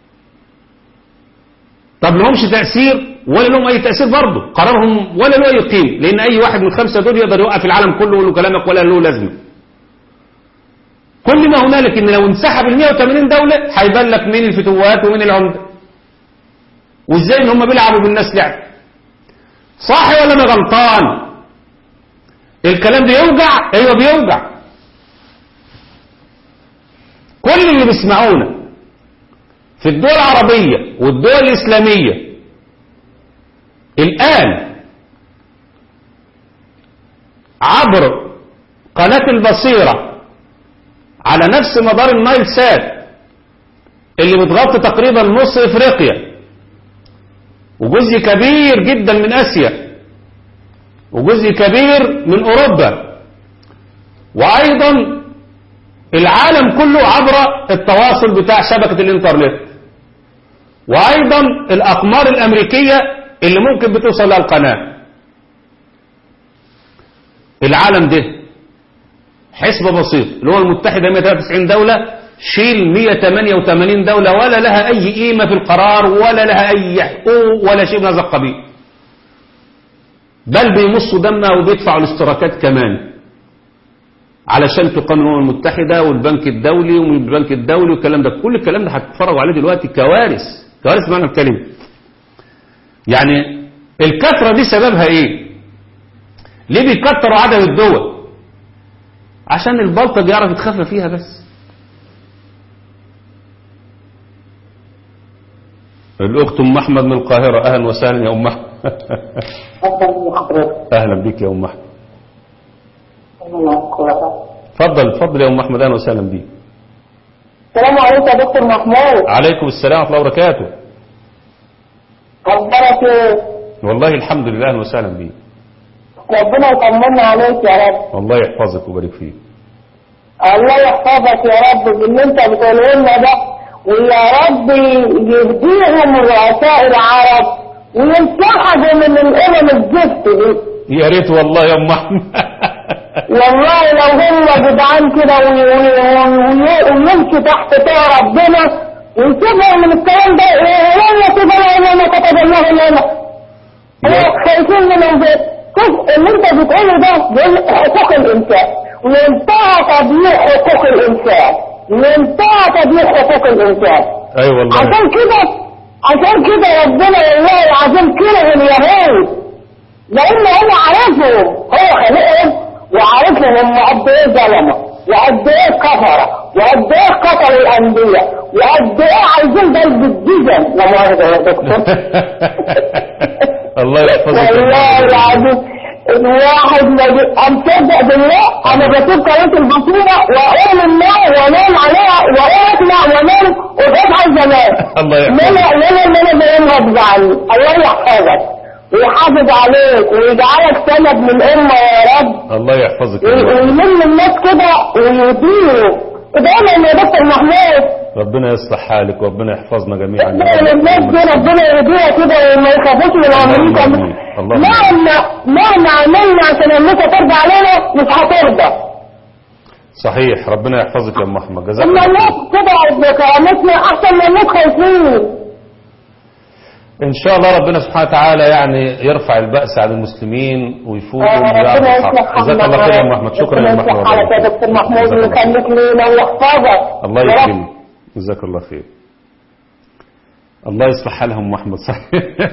طب لهمش تأثير ولا لهم أي تأثير برضه قرارهم ولا له أي قيمة لأن أي واحد من الخمسة دول يقدر يوقف العالم كله ويقول له كلامك ولا له لازمة كل ما هنالك ان لو انسحب ال 180 دولة هيبان لك مين الفتوات ومين العمدة وازاي ان هم بيلعبوا بالناس لعب صح ولا انا غلطان الكلام ده يوجع ايوه بيوجع كل اللي بيسمعونا في الدول العربية والدول الإسلامية الآن عبر قناة البصيرة على نفس مدار النايل سات اللي بتغطي تقريبا نص افريقيا وجزء كبير جدا من اسيا وجزء كبير من اوروبا وايضا العالم كله عبر التواصل بتاع شبكة الانترنت وايضا الاقمار الامريكية اللي ممكن بتوصل لها القناة العالم ده حسبة بسيطة الأمم المتحدة 193 دولة شيل 188 دولة ولا لها أي قيمة في القرار ولا لها أي حقوق ولا شيء من هذا القبيل بل بيمصوا دمنا وبيدفعوا الاشتراكات كمان علشان تقنن الأمم المتحدة والبنك الدولي ومن البنك الدولي والكلام ده كل الكلام ده هتتفرجوا عليه دلوقتي كوارث كوارث معنى الكلمة يعني الكثرة دي سببها ايه ليه بيكتروا عدد الدول عشان البلطج يعرف يتخفى فيها بس الأخت أم أحمد من القاهرة أهلا وسهلا يا أم أحمد أهلا بك يا أم أحمد اتفضل اتفضل يا أم أحمد أهلا وسهلا بك السلام عليكم يا دكتور محمود عليكم السلام ورحمة الله وبركاته اخبارك ايه والله الحمد لله أهلا وسهلا بك ربنا يطمنا عليك يا رب والله يحفظك ويبارك فيك الله يحفظك يا رب باللي انت بتقوله لنا ده ويا رب يهديهم رؤساء العرب وينسحبوا من الامم الزفت دي يا ريت والله يا أم أحمد والله لو هم جدعان كده وي- وي- وي- ويمشوا تحت طاع ربنا ويسيبوا من الكلام ده ولا تبقى ما كتب الله لنا هو خايفين من البيت شوف اللي انت بتقوله ده بيقول حقوق الانسان وينتهى تضييع حقوق الانسان وينتهى تضييع حقوق الانسان أي والله عشان كده عشان كده ربنا والله العظيم كره اليهود لان هو عارفهم هو خلقهم وعارفهم هم قد ايه ظلمه وقد ايه كفره وقد ايه قتلوا الانبياء وقد ايه عايزين ضرب الجزم لا مؤاخذه يا دكتور الله يحفظك والله العظيم الواحد ما بي- أمصدق بالله أنا بشوف قناة البصيرة وأقول الله وأنام عليها وأطلع وأنام وأصحى زمان الله يحفظك لنا لنا لنا بقيم غضبة يعني الله يحفظك ويحافظ عليك ويجعلك سند من الأمة يا رب الله يحفظك يا وي- رب. ويلم الناس كده ويهديهم ودايما يا دكتور محمود ربنا يصلح حالك وربنا يحفظنا جميعا يا دايما رب. الناس دي ربنا يهديها كده وما يخافوش من امريكا اللهم آمين. اللهم مهما مهما عملنا عشان امريكا ترضى علينا مش هترضى صحيح ربنا يحفظك يا ام احمد جزاك اما الله الناس خير. كده بكرامتنا احسن من الناس خايفين ان شاء الله ربنا سبحانه وتعالى يعني يرفع البأس عن المسلمين ويفوقهم آه، ويعرفوا ربنا الحق يصلح جزاك حالك الله خير يا ام احمد شكرا يا ام ربنا احمد يصلح حالك يا دكتور محمود جزاك الله خير. ويخليك لينا ويحفظك الله يا رب. يكرمك جزاك الله خير الله يصلح حالهم ام احمد صحيح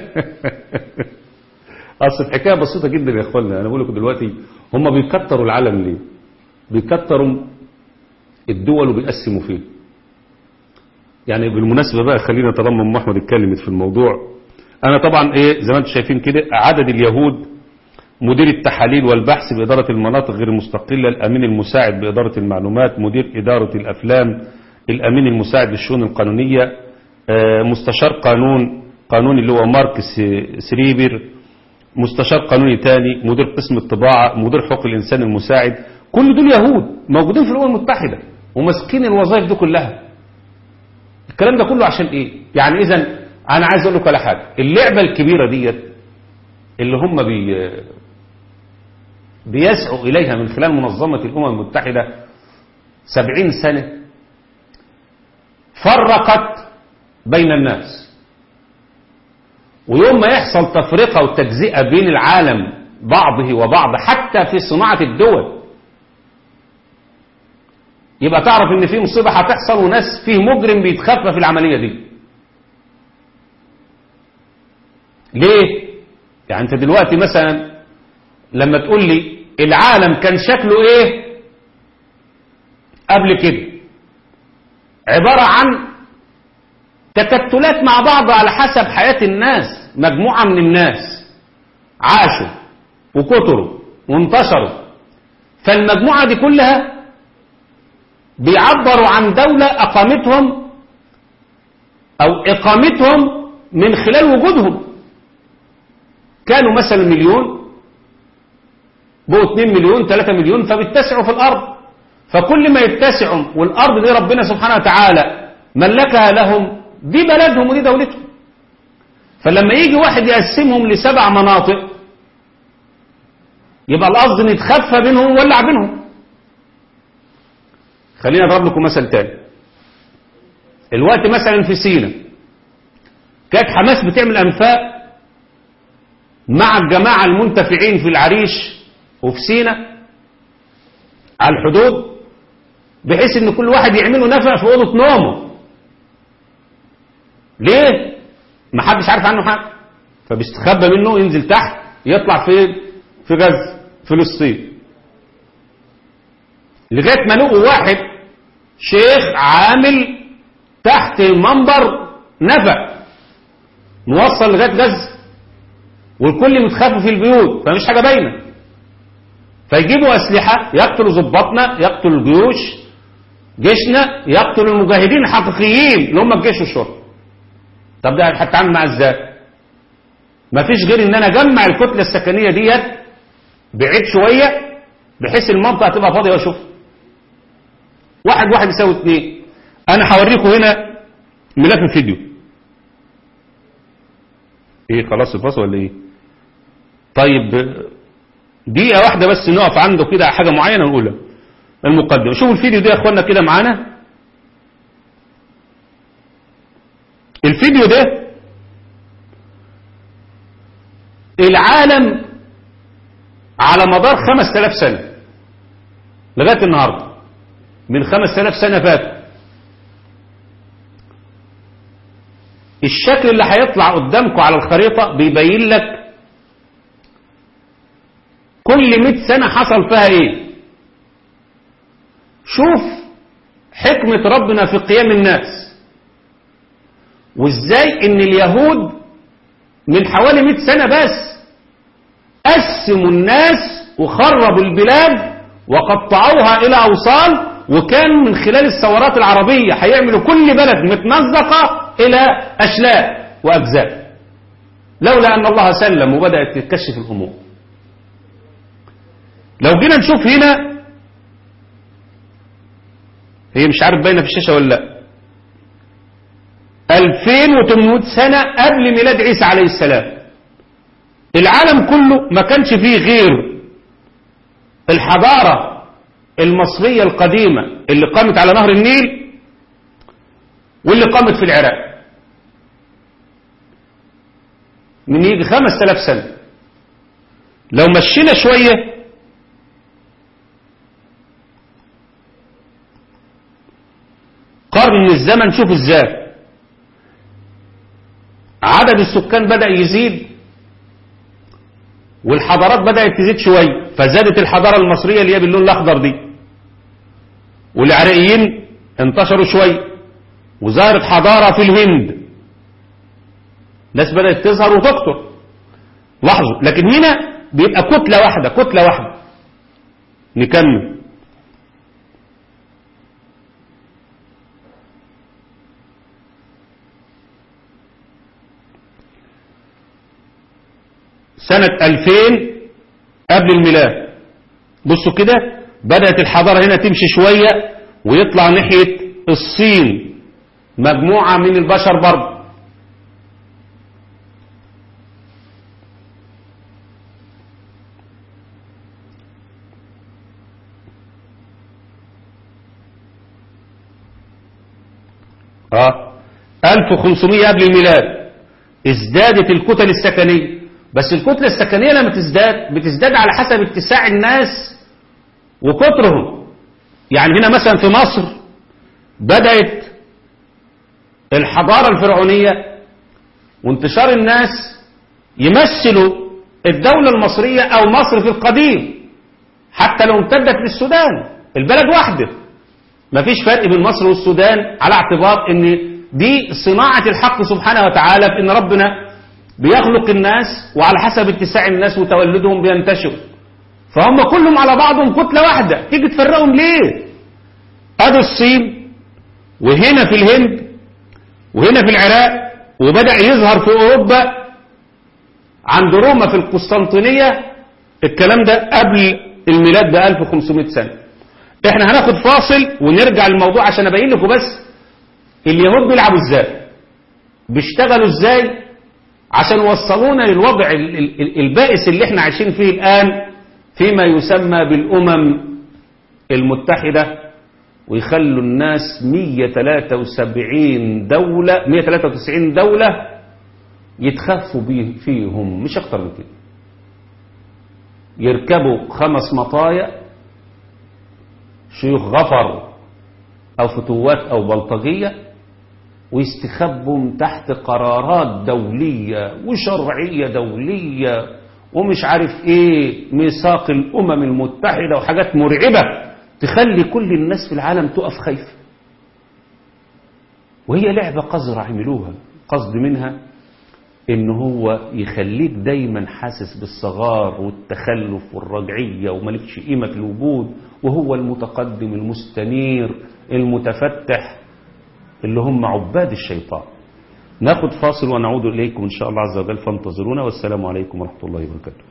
اصل الحكايه بسيطه جدا يا اخوانا انا بقول لكم دلوقتي هم بيكتروا العالم ليه بيكتروا الدول وبيقسموا فيه يعني بالمناسبه بقى خلينا طالما ام احمد اتكلمت في الموضوع انا طبعا ايه زي ما انتم شايفين كده عدد اليهود مدير التحاليل والبحث بإدارة المناطق غير المستقلة الأمين المساعد بإدارة المعلومات مدير إدارة الأفلام الأمين المساعد للشؤون القانونية آه، مستشار قانون قانوني اللي هو مارك س- سريبر مستشار قانوني تاني مدير قسم الطباعة مدير حقوق الإنسان المساعد كل دول يهود موجودين في الأمم المتحدة وماسكين الوظائف دي كلها الكلام ده كله عشان إيه يعني إذا أنا عايز أقول لك على حاجة اللعبة الكبيرة ديت اللي هم بي بيسعوا إليها من خلال منظمة الأمم المتحدة سبعين سنة فرقت بين الناس ويوم ما يحصل تفرقة وتجزئة بين العالم بعضه وبعض حتى في صناعة الدول يبقى تعرف ان في مصيبة هتحصل وناس فيه مجرم بيتخفى في العملية دي ليه يعني انت دلوقتي مثلا لما تقول لي العالم كان شكله ايه قبل كده عبارة عن تكتلات مع بعض على حسب حياة الناس مجموعة من الناس عاشوا وكتروا وانتشروا فالمجموعة دي كلها بيعبروا عن دولة أقامتهم أو إقامتهم من خلال وجودهم كانوا مثلا مليون بقوا 2 مليون 3 مليون فبيتسعوا في الأرض فكل ما يتسعوا والأرض دي ربنا سبحانه وتعالى ملكها لهم دي بلدهم ودي دولتهم فلما يجي واحد يقسمهم لسبع مناطق يبقى القصد نتخفى بينهم ونولع بينهم خلينا اضرب لكم مثل تاني الوقت مثلا في سينا كانت حماس بتعمل انفاق مع الجماعة المنتفعين في العريش وفي سينا على الحدود بحيث ان كل واحد يعمله نفق في اوضه نومه ليه ما حدش عارف عنه حاجه فبيستخبى منه ينزل تحت يطلع في في غزه فلسطين لغايه ما لقوا واحد شيخ عامل تحت المنبر نفق موصل لغايه غزه والكل متخفي في البيوت فمش حاجه باينه فيجيبوا اسلحه يقتلوا ضباطنا يقتلوا الجيوش جيشنا يقتلوا المجاهدين الحقيقيين اللي هم الجيش والشرطه طب ده هتتعامل معاه ازاي مفيش غير ان انا اجمع الكتله السكنيه ديت بعيد شويه بحيث المنطقه تبقى فاضيه واشوف واحد واحد يساوي اتنين انا هوريكم هنا ملف فيديو ايه خلاص الفاصل ولا ايه طيب دقيقه واحده بس نقف عنده كده على حاجه معينه نقولها المقدمه شوفوا الفيديو ده يا اخوانا كده معانا الفيديو ده العالم على مدار 5000 سنة لغاية النهاردة من 5000 سنة فاتوا الشكل اللي هيطلع قدامكم على الخريطة بيبين لك كل 100 سنة حصل فيها ايه شوف حكمة ربنا في قيام الناس وازاي ان اليهود من حوالي 100 سنة بس قسموا الناس وخربوا البلاد وقطعوها الى اوصال وكان من خلال الثورات العربية هيعملوا كل بلد متمزقة الى اشلاء واجزاء لولا أن الله سلم وبدأت تتكشف الأمور لو جينا نشوف هنا هي مش عارف باينة في الشاشة ولا لا 2800 سنة قبل ميلاد عيسى عليه السلام العالم كله ما كانش فيه غير الحضارة المصرية القديمة اللي قامت على نهر النيل واللي قامت في العراق من يجي خمس تلاف سنة لو مشينا شوية قرن من الزمن شوف ازاي عدد السكان بدأ يزيد والحضارات بدأت تزيد شوية فزادت الحضارة المصرية اللي هي باللون الأخضر دي والعراقيين انتشروا شوية وظهرت حضارة في الهند ناس بدأت تظهر وتكتر لاحظوا لكن هنا بيبقى كتلة واحدة كتلة واحدة نكمل سنة 2000 قبل الميلاد بصوا كده بدأت الحضارة هنا تمشي شوية ويطلع ناحية الصين مجموعة من البشر برضه اه 1500 قبل الميلاد ازدادت الكتل السكنية بس الكتلة السكنية لما تزداد بتزداد على حسب اتساع الناس وكترهم يعني هنا مثلا في مصر بدأت الحضارة الفرعونية وانتشار الناس يمثلوا الدولة المصرية أو مصر في القديم حتى لو امتدت للسودان البلد واحدة مفيش فرق بين مصر والسودان على اعتبار ان دي صناعة الحق سبحانه وتعالى في ان ربنا بيخلق الناس وعلى حسب اتساع الناس وتولدهم بينتشروا فهم كلهم على بعضهم كتلة واحدة تيجي تفرقهم ليه ادي الصين وهنا في الهند وهنا في العراق وبدأ يظهر في اوروبا عند روما في القسطنطينية الكلام ده قبل الميلاد ب 1500 سنة احنا هناخد فاصل ونرجع للموضوع عشان ابين لكم بس اليهود بيلعبوا ازاي بيشتغلوا ازاي عشان وصلونا للوضع البائس اللي احنا عايشين فيه الآن فيما يسمى بالأمم المتحدة ويخلوا الناس 173 دولة 193 دولة يتخفوا بيه فيهم مش أكتر من كده يركبوا خمس مطايا شيوخ غفر أو فتوات أو بلطجية ويستخبوا تحت قرارات دولية وشرعية دولية ومش عارف ايه ميثاق الأمم المتحدة وحاجات مرعبة تخلي كل الناس في العالم تقف خايفة وهي لعبة قذرة عملوها قصد منها ان هو يخليك دايما حاسس بالصغار والتخلف والرجعية وملكش قيمة في الوجود وهو المتقدم المستنير المتفتح اللي هم عباد الشيطان ناخد فاصل ونعود إليكم إن شاء الله عز وجل فانتظرونا والسلام عليكم ورحمة الله وبركاته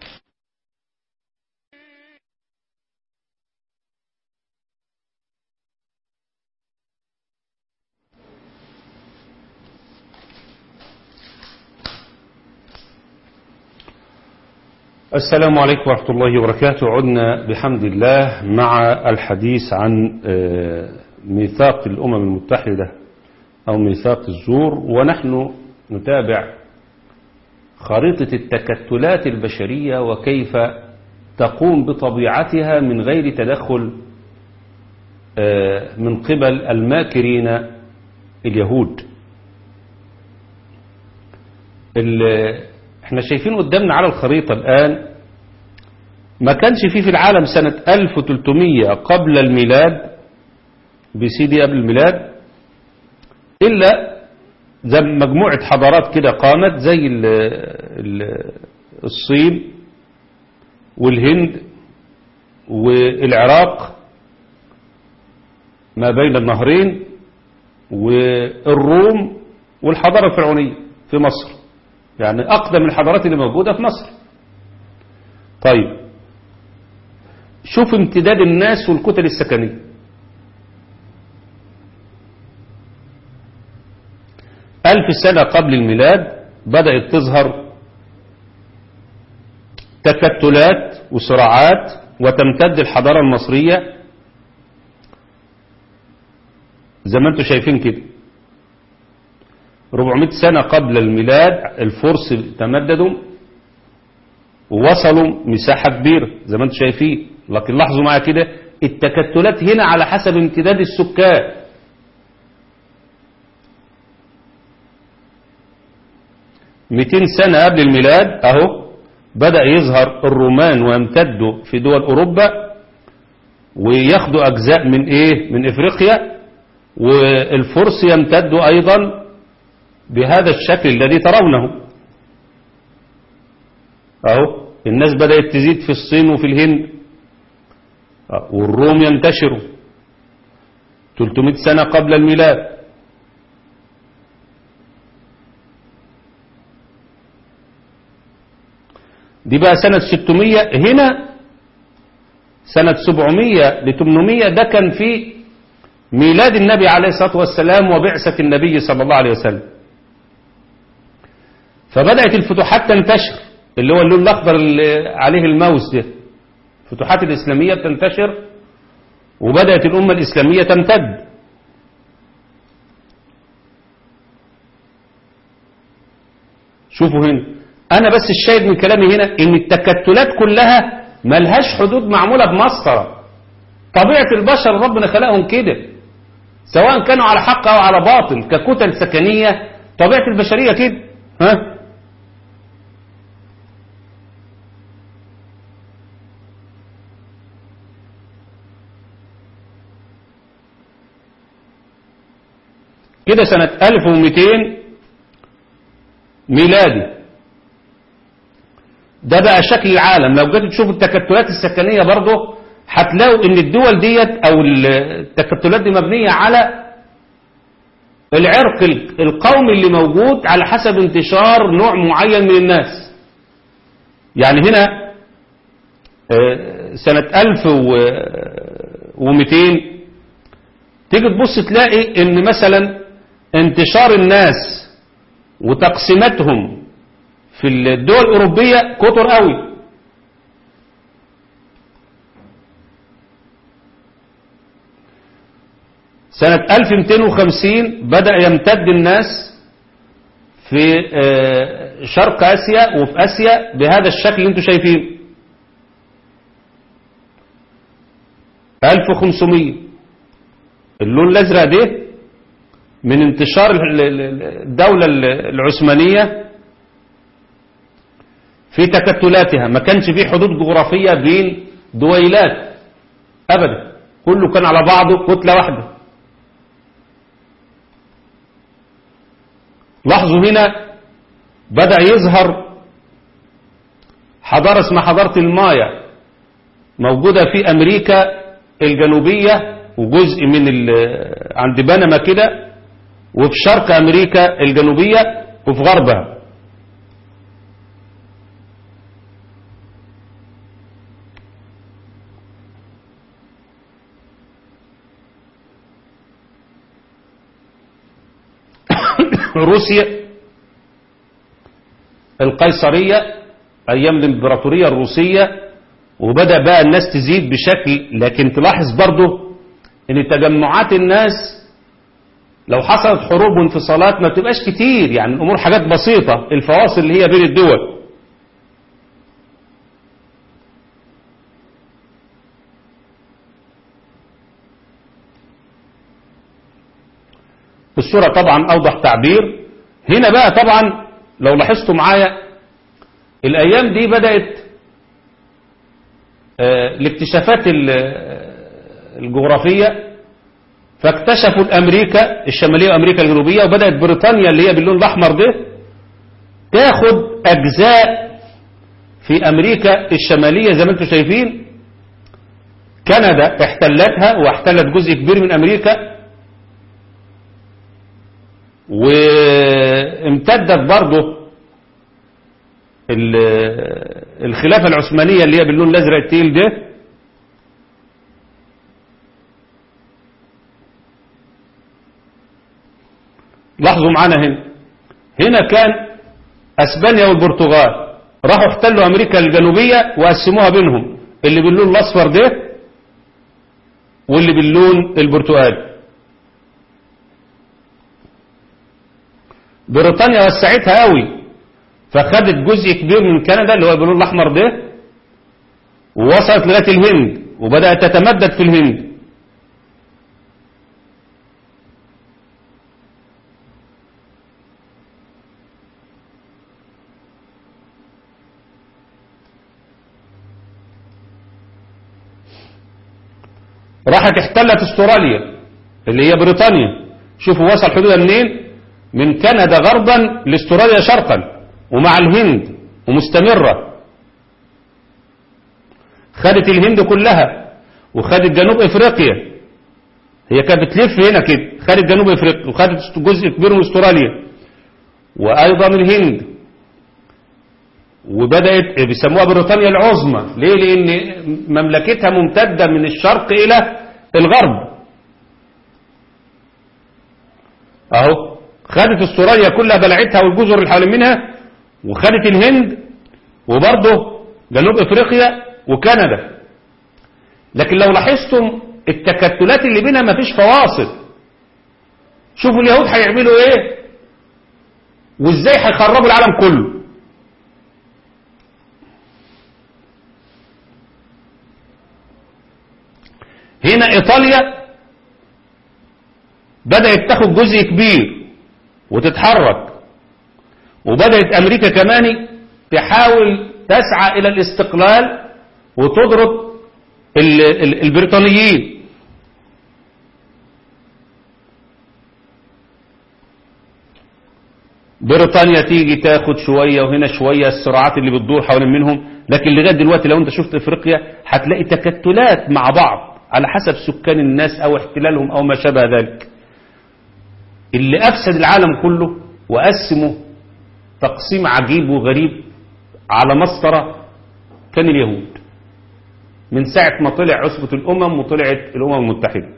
السلام عليكم ورحمة الله وبركاته عدنا بحمد الله مع الحديث عن ميثاق الأمم المتحدة أو ميثاق الزور ونحن نتابع خريطة التكتلات البشرية وكيف تقوم بطبيعتها من غير تدخل من قبل الماكرين اليهود احنا شايفين قدامنا على الخريطة الآن ما كانش فيه في العالم سنة 1300 قبل الميلاد بسيدي قبل الميلاد إلا زي مجموعة حضارات كده قامت زي ال ال الصين والهند والعراق ما بين النهرين والروم والحضارة الفرعونية في مصر يعني أقدم الحضارات اللي موجودة في مصر طيب شوف امتداد الناس والكتل السكنية ألف سنة قبل الميلاد بدأت تظهر تكتلات وصراعات وتمتد الحضارة المصرية زي ما انتم شايفين كده 400 سنة قبل الميلاد الفرس تمددوا ووصلوا مساحة كبيرة زي ما انتم شايفين لكن لاحظوا معايا كده التكتلات هنا على حسب امتداد السكان مئتين سنة قبل الميلاد اهو بدأ يظهر الرومان ويمتدوا في دول اوروبا وياخدوا اجزاء من ايه من افريقيا والفرس يمتدوا ايضا بهذا الشكل الذي ترونه اهو الناس بدأت تزيد في الصين وفي الهند والروم ينتشروا 300 سنة قبل الميلاد دي بقى سنة 600 هنا سنة 700 ل 800 ده كان في ميلاد النبي عليه الصلاة والسلام وبعثة النبي صلى الله عليه وسلم فبدأت الفتوحات تنتشر اللي هو اللون الأخضر اللي عليه الموس ده الفتوحات الإسلامية تنتشر وبدأت الأمة الإسلامية تمتد شوفوا هنا أنا بس الشاهد من كلامي هنا إن التكتلات كلها ملهاش حدود معمولة بمسطرة طبيعة البشر ربنا خلقهم كده سواء كانوا على حق أو على باطل ككتل سكنية طبيعة البشرية كده ها كده سنة 1200 ميلادي ده بقى شكل العالم لو جيت تشوف التكتلات السكنية برضه هتلاقوا ان الدول ديت او التكتلات دي مبنية على العرق القومي اللي موجود على حسب انتشار نوع معين من الناس يعني هنا سنة 1200 تيجي تبص تلاقي ان مثلا انتشار الناس وتقسيماتهم في الدول الأوروبية كتر قوي سنة 1250 بدأ يمتد الناس في شرق آسيا وفي آسيا بهذا الشكل اللي انتم شايفينه 1500 اللون الأزرق ده من انتشار الدولة العثمانية في تكتلاتها ما كانش في حدود جغرافية بين دويلات أبدا كله كان على بعضه كتلة واحدة لاحظوا هنا بدأ يظهر حضارة اسمها حضارة المايا موجودة في أمريكا الجنوبية وجزء من عند بنما كده وفي شرق أمريكا الجنوبية وفي غربها روسيا القيصرية أيام الإمبراطورية الروسية وبدأ بقى الناس تزيد بشكل لكن تلاحظ برضه ان تجمعات الناس لو حصلت حروب وانفصالات ما بتبقاش كتير يعني الأمور حاجات بسيطة الفواصل اللي هي بين الدول الصورة طبعا أوضح تعبير هنا بقى طبعا لو لاحظتوا معايا الأيام دي بدأت الاكتشافات الجغرافية فاكتشفوا الأمريكا الشمالية وأمريكا الجنوبية وبدأت بريطانيا اللي هي باللون الأحمر ده تاخد أجزاء في أمريكا الشمالية زي ما انتم شايفين كندا احتلتها واحتلت جزء كبير من أمريكا وامتدت برضه ال- الخلافة العثمانية اللي هي باللون الأزرق التقيل ده لاحظوا معانا هنا هنا كان اسبانيا والبرتغال راحوا احتلوا امريكا الجنوبية وقسموها بينهم اللي باللون الاصفر ده واللي باللون البرتقالي بريطانيا وسعتها قوي فخدت جزء كبير من كندا اللي هو باللون الاحمر ده ووصلت لغايه الهند وبدات تتمدد في الهند راحت احتلت استراليا اللي هي بريطانيا شوفوا وصل حدودها منين من كندا غربا لاستراليا شرقا ومع الهند ومستمرة خدت الهند كلها وخدت جنوب افريقيا هي كانت بتلف هنا كده خدت جنوب افريقيا وخدت جزء كبير من استراليا وايضا الهند وبدأت بيسموها بريطانيا العظمى ليه لان مملكتها ممتدة من الشرق الى الغرب اهو خدت استراليا كلها بلعتها والجزر اللي حوالين منها وخدت الهند وبرضه جنوب افريقيا وكندا لكن لو لاحظتم التكتلات اللي بينها مفيش فواصل شوفوا اليهود هيعملوا ايه وازاي هيخربوا العالم كله هنا ايطاليا بدأت تاخد جزء كبير وتتحرك وبدأت امريكا كمان تحاول تسعى الى الاستقلال وتضرب ال- ال- البريطانيين بريطانيا تيجي تاخد شوية وهنا شوية الصراعات اللي بتدور حوالين منهم لكن لغاية دلوقتي لو انت شفت افريقيا هتلاقي تكتلات مع بعض على حسب سكان الناس او احتلالهم او ما شابه ذلك اللي افسد العالم كله وقسمه تقسيم عجيب وغريب على مسطرة كان اليهود من ساعة ما طلع عصبة الأمم وطلعت الأمم المتحدة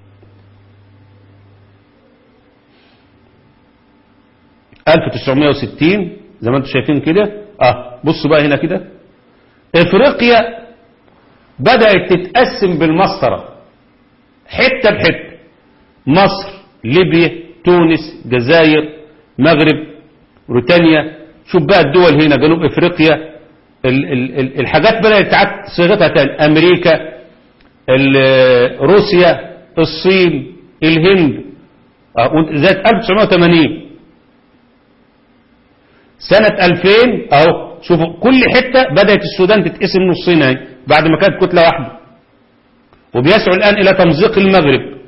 ألف تسعمائة وستين زي ما انتم شايفين كده اه بصوا بقى هنا كده افريقيا بدأت تتقسم بالمسطرة حتة بحتة مصر ليبيا تونس جزائر مغرب موريتانيا شوف بقى الدول هنا جنوب افريقيا ال ال ال الحاجات بدأت تعاد صيغتها تاني امريكا ال- روسيا الصين الهند آه، وانت- زي 1980 سنة 2000 اهو شوفوا كل حتة بدأت السودان تتقسم نصين اهي بعد ما كانت كتلة واحدة وبيسعوا الآن إلى تمزيق المغرب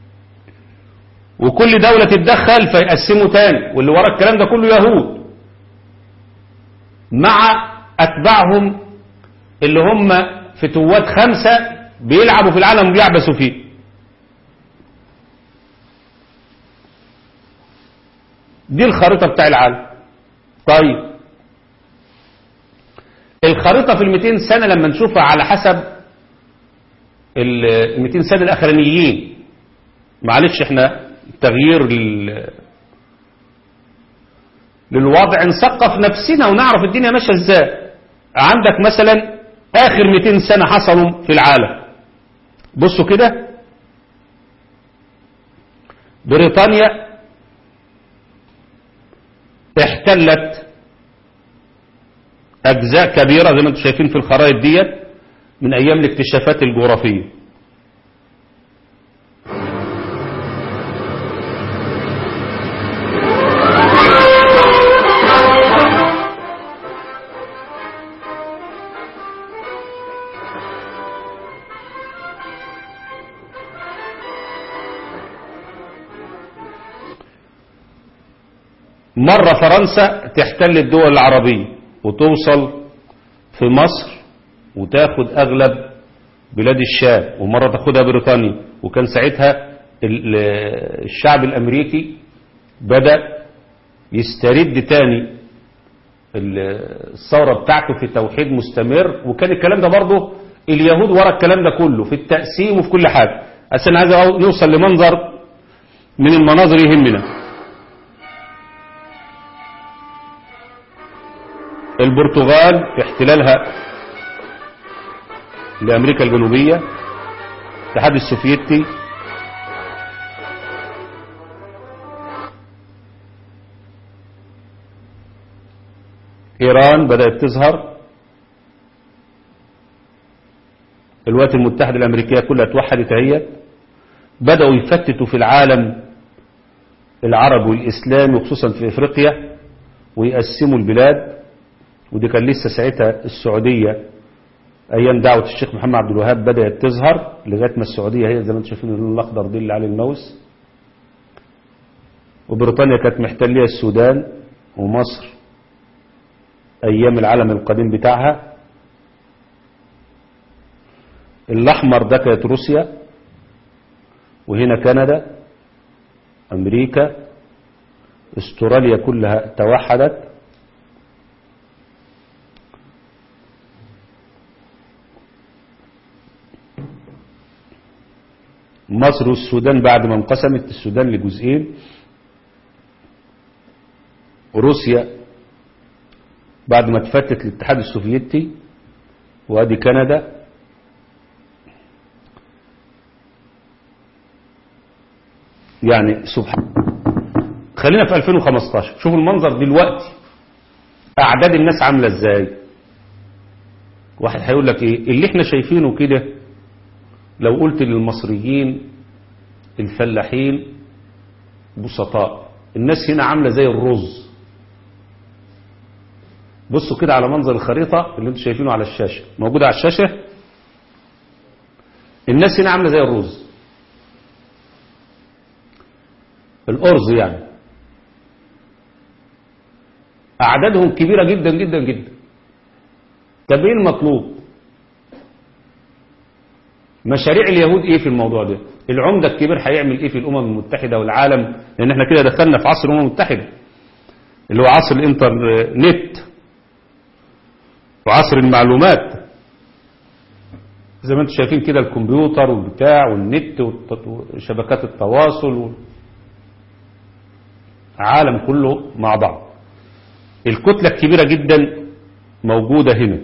وكل دولة تتدخل فيقسموا تاني واللي ورا الكلام ده كله يهود مع أتباعهم اللي هم فتوات خمسة بيلعبوا في العالم وبيعبسوا فيه دي الخريطة بتاع العالم طيب الخريطة في ال 200 سنة لما نشوفها على حسب ال 200 سنة الأخرانيين معلش احنا تغيير لل... للوضع نثقف نفسنا ونعرف الدنيا ماشية ازاي عندك مثلا آخر 200 سنة حصلوا في العالم بصوا كده بريطانيا احتلت أجزاء كبيرة زي ما انتم شايفين في الخرائط ديت من أيام الاكتشافات الجغرافية مرة فرنسا تحتل الدول العربية وتوصل في مصر وتاخد أغلب بلاد الشام ومرة تاخدها بريطانيا وكان ساعتها ال- الشعب الأمريكي بدأ يسترد تاني الثورة بتاعته في توحيد مستمر وكان الكلام ده برضه اليهود ورا الكلام ده كله في التقسيم وفي كل حاجة بس أنا عايز نوصل لمنظر من المناظر يهمنا البرتغال في احتلالها لأمريكا الجنوبية الاتحاد السوفيتي إيران بدأت تظهر الولايات المتحدة الأمريكية كلها توحدت هي بدأوا يفتتوا في العالم العربي والإسلامي وخصوصا في إفريقيا ويقسموا البلاد ودي كان لسه ساعتها السعودية أيام دعوة الشيخ محمد عبد الوهاب بدأت تظهر لغاية ما السعودية هي زي ما انتم شايفين اللون الأخضر دي اللي عليه الموس وبريطانيا كانت محتلية السودان ومصر أيام العالم القديم بتاعها الأحمر ده كانت روسيا وهنا كندا أمريكا استراليا كلها توحدت مصر والسودان بعد ما انقسمت السودان لجزئين روسيا بعد ما تفتت الاتحاد السوفيتي وادي كندا يعني سبحان خلينا في 2015 شوفوا المنظر دلوقتي اعداد الناس عامله ازاي واحد هيقول لك ايه اللي احنا شايفينه كده لو قلت للمصريين الفلاحين بسطاء الناس هنا عامله زي الرز بصوا كده على منظر الخريطة اللي انتم شايفينه على الشاشة موجودة على الشاشة الناس هنا عاملة زي الرز الأرز يعني أعدادهم كبيرة جدا جدا جدا طب ايه المطلوب مشاريع اليهود ايه في الموضوع ده العمدة الكبير هيعمل ايه في الأمم المتحدة والعالم لأن احنا كده دخلنا في عصر الأمم المتحدة اللي هو عصر الانترنت وعصر المعلومات زي ما انتم شايفين كده الكمبيوتر والبتاع والنت وشبكات التواصل عالم كله مع بعض الكتلة الكبيرة جدا موجودة هنا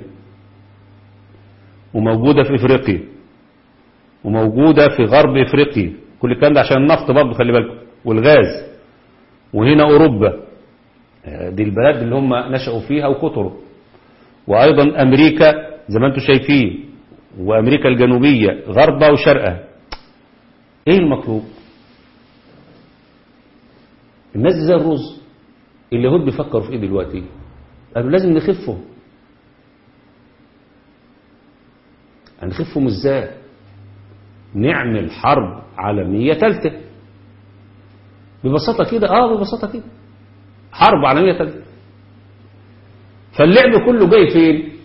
وموجودة في افريقيا وموجودة في غرب افريقيا كل الكلام ده عشان النفط برضه خلي بالكم والغاز وهنا اوروبا دي البلاد اللي هم نشأوا فيها وكتروا وأيضا أمريكا زي ما انتم شايفين وأمريكا الجنوبية غربها وشرقها إيه المطلوب الناس زي الرز اليهود بيفكروا في إيه دلوقتي قالوا لازم نخفهم هنخفهم إزاي نعمل حرب عالمية ثالثة ببساطة كده آه ببساطة كده حرب عالمية ثالثة فاللعب كله جاي فين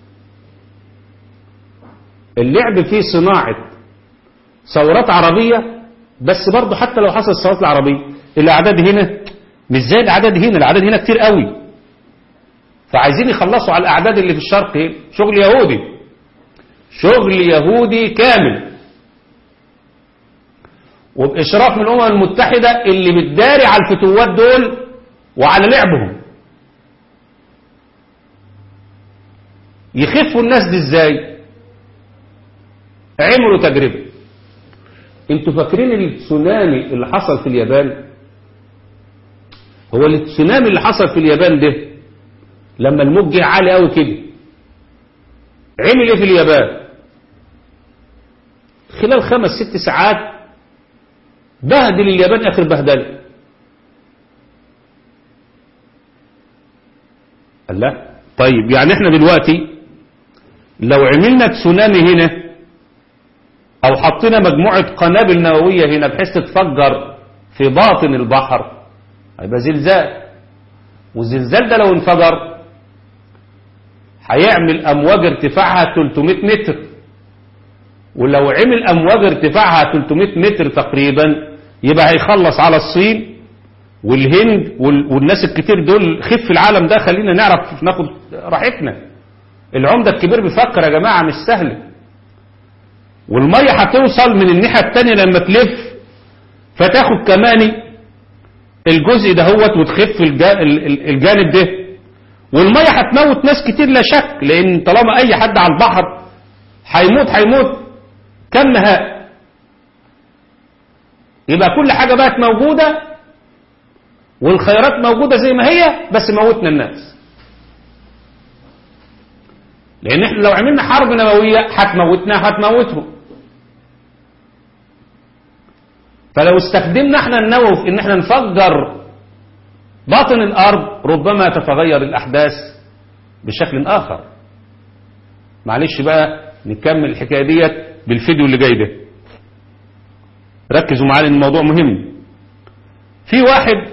اللعب فيه صناعة ثورات عربية بس برضه حتى لو حصل الثورات العربية الأعداد هنا مش زي الأعداد هنا الأعداد هنا كتير قوي فعايزين يخلصوا على الأعداد اللي في الشرق هنا شغل يهودي شغل يهودي كامل وبإشراف من الأمم المتحدة اللي بتداري على الفتوات دول وعلى لعبهم يخفوا الناس دي ازاي عملوا تجربة انتوا فاكرين التسونامي اللي حصل في اليابان هو التسونامي اللي حصل في اليابان ده لما الموج جه عالي قوي كده عمل ايه في اليابان خلال خمس ست ساعات بهدل اليابان اخر بهدله قال لا طيب يعني احنا دلوقتي لو عملنا تسونامي هنا او حطينا مجموعة قنابل نووية هنا بحيث تتفجر في باطن البحر هيبقى زلزال والزلزال ده لو انفجر هيعمل امواج ارتفاعها 300 متر ولو عمل امواج ارتفاعها 300 متر تقريبا يبقى هيخلص على الصين والهند وال- والناس الكتير دول خف العالم ده خلينا نعرف ناخد راحتنا العمدة الكبير بيفكر يا جماعة مش سهل والمية هتوصل من الناحية التانية لما تلف فتاخد كمان الجزء ده هوت وتخف الجا- ال- ال- الجانب ده والمية هتموت ناس كتير لا شك لان طالما اي حد على البحر هيموت هيموت كم نهاء يبقى كل حاجة بقت موجودة والخيرات موجودة زي ما هي بس موتنا الناس لان احنا لو عملنا حرب نووية هتموتنا هتموتهم فلو استخدمنا احنا النووي في ان احنا نفجر باطن الارض ربما تتغير الاحداث بشكل اخر معلش بقى نكمل الحكايه ديت بالفيديو اللي جاي ده ركزوا معايا لان الموضوع مهم في واحد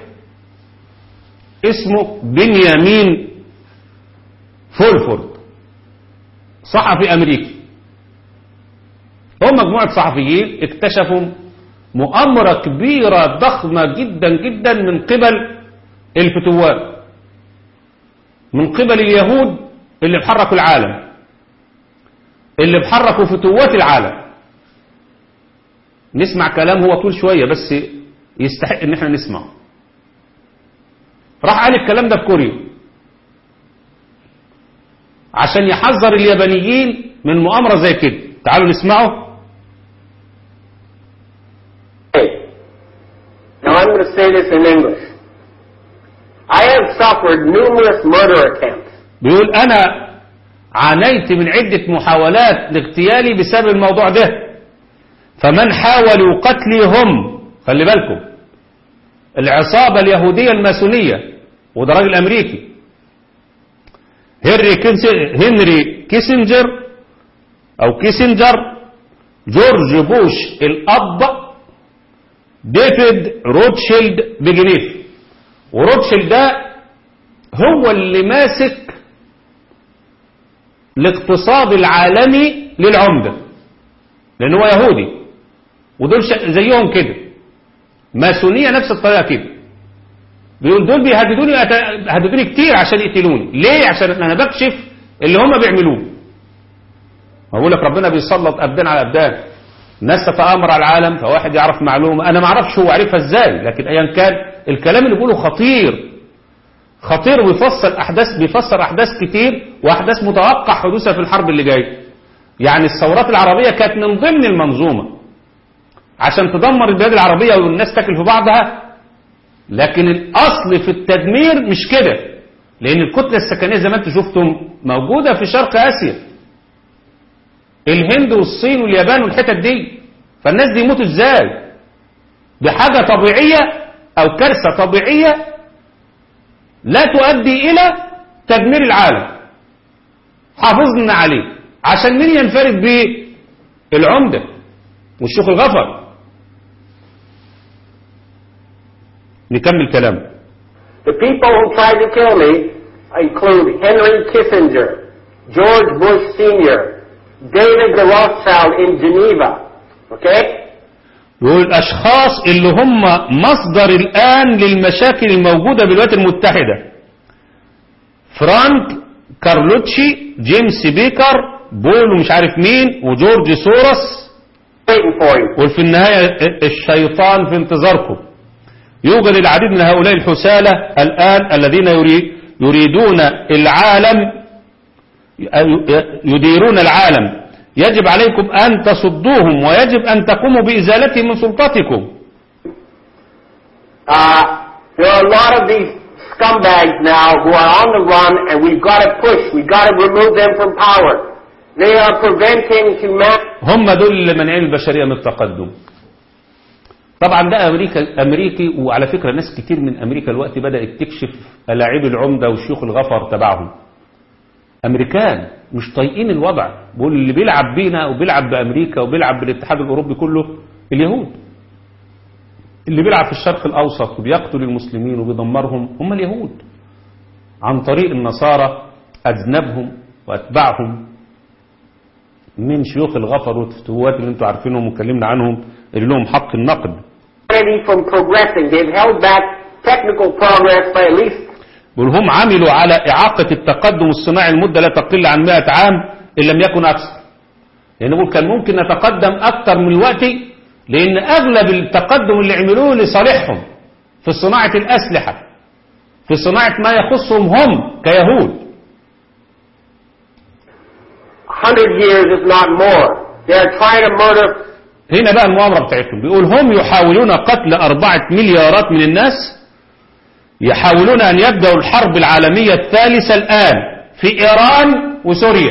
اسمه بنيامين فولفورد صحفي امريكي هم مجموعه صحفيين اكتشفوا مؤامره كبيره ضخمه جدا جدا من قبل الفتوات من قبل اليهود اللي بحركوا العالم اللي بحركوا فتوات العالم نسمع كلام هو طول شوية بس يستحق ان احنا نسمعه راح قال الكلام ده في كوريا عشان يحذر اليابانيين من مؤامرة زي كده تعالوا نسمعه Now I'm going to say this in English. I have suffered numerous murder attempts. بيقول انا عانيت من عدة محاولات لاغتيالي بسبب الموضوع ده فمن حاولوا قتلي هم خلي بالكم العصابة اليهودية الماسونية وده راجل امريكي هنري كيس- هنري كيسنجر او كيسنجر جورج بوش الاب ديفيد روتشيلد بجنيف وروتشيلد ده هو اللي ماسك الاقتصاد العالمي للعمدة لأنه هو يهودي ودول ش- زيهم كده ماسونية نفس الطريقة كده بيقول دول بيهددوني أت- هددوني كتير عشان يقتلوني ليه عشان انا بكشف اللي هم بيعملوه بقول لك ربنا بيسلط ابدان على ابدان الناس تتآمر على العالم فواحد يعرف معلومة انا ما اعرفش هو عارفها ازاي لكن ايا كان الكلام اللي بيقوله خطير خطير ويفسر احداث بيفسر احداث كتير واحداث متوقع حدوثها في الحرب اللي جايه يعني الثورات العربيه كانت من ضمن المنظومه عشان تدمر البلاد العربيه والناس تاكل في بعضها لكن الاصل في التدمير مش كده لان الكتله السكنيه زي ما انتم شفتم موجوده في شرق اسيا الهند والصين واليابان والحتت دي فالناس دي يموتوا ازاي بحاجه طبيعيه او كارثه طبيعيه لا تؤدي إلى تدمير العالم حافظنا عليه عشان مين ينفرد به العمدة والشيخ الغفر نكمل كلام The people who tried to kill me include Henry Kissinger, George Bush Sr., David the Rothschild in Geneva. Okay? يقول الأشخاص اللي هم مصدر الآن للمشاكل الموجودة بالولايات المتحدة فرانك كارلوتشي جيمس بيكر بول ومش عارف مين وجورج سورس Waiting for you. وفي النهاية الشيطان في انتظاركم يوجد العديد من هؤلاء الحسالة الآن الذين يري- يريدون العالم يديرون العالم يجب عليكم أن تصدوهم ويجب أن تقوموا بإزالتهم من سلطتكم Uh, there are a lot of these scumbags now who are on the run and we've got to push, we've got to remove them from power. They are preventing humanity هم دول اللي مانعين البشرية من التقدم طبعا ده أمريكا أمريكي وعلى فكرة ناس كتير من أمريكا الوقت بدأت تكشف ألاعيب العمدة والشيوخ الغفر تبعهم أمريكان مش طايقين الوضع بيقول اللي بيلعب بينا وبيلعب بأمريكا وبيلعب بالاتحاد الأوروبي كله اليهود اللي بيلعب في الشرق الأوسط وبيقتل المسلمين وبيدمرهم هم اليهود عن طريق النصارى أذنبهم وأتباعهم من شيوخ الغفر والفتوات اللي انتوا عارفينهم واتكلمنا عنهم اللي لهم حق النقد humanity from progressing. They've held back technical progress by at least بيقول هم عملوا على إعاقة التقدم الصناعي لمدة لا تقل عن 100 عام إن لم يكن أكثر لأن بيقول كان ممكن نتقدم أكثر من الوقت لأن أغلب التقدم اللي عملوه لصالحهم في صناعة الأسلحة في صناعة ما يخصهم هم كيهود hundred years, if not more. They are trying to murder هنا بقى المؤامرة بتاعتهم بيقول هم يحاولون قتل أربعة مليارات من الناس يحاولون أن يبدأوا الحرب العالمية الثالثة الآن في إيران وسوريا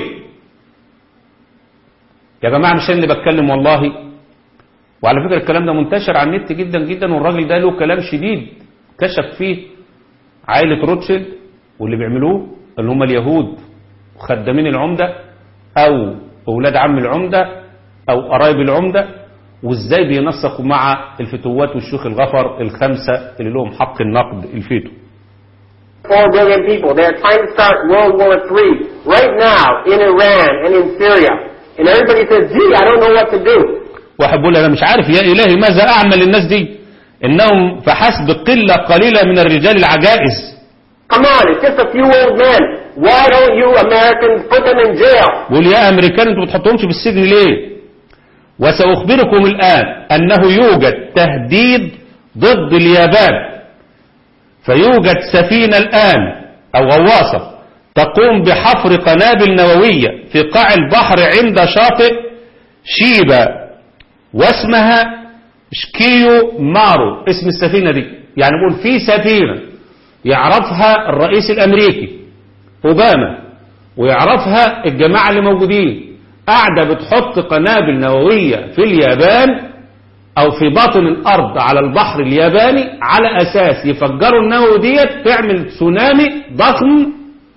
يا جماعة مش أنا اللي بتكلم والله وعلى فكرة الكلام ده منتشر على النت جدا جدا والراجل ده له كلام شديد كشف فيه عائلة روتشيلد واللي بيعملوه اللي هم اليهود خدامين العمدة أو أولاد عم العمدة أو قرايب العمدة وإزاي بينسقوا مع الفتوات والشيوخ الغفر الخمسة اللي لهم حق النقد الفيتو four billion people. They are trying to start World War III right now in Iran and in Syria. And everybody says, gee, I don't know what to do. واحد بيقول أنا مش عارف يا إلهي ماذا أعمل للناس دي إنهم فحسب قلة قليلة من الرجال العجائز Come on, it's just a few old men. Why don't you Americans put them in jail? بيقول يا أمريكان أنتوا بتحطهمش في السجن ليه وسأخبركم الآن أنه يوجد تهديد ضد اليابان فيوجد سفينة الآن أو غواصة تقوم بحفر قنابل نووية في قاع البحر عند شاطئ شيبا واسمها شكيو مارو اسم السفينة دي يعني بقول في سفينة يعرفها الرئيس الأمريكي أوباما ويعرفها الجماعة اللي موجودين قاعدة بتحط قنابل نووية في اليابان أو في باطن الأرض على البحر الياباني على أساس يفجروا النووي ديت تعمل تسونامي ضخم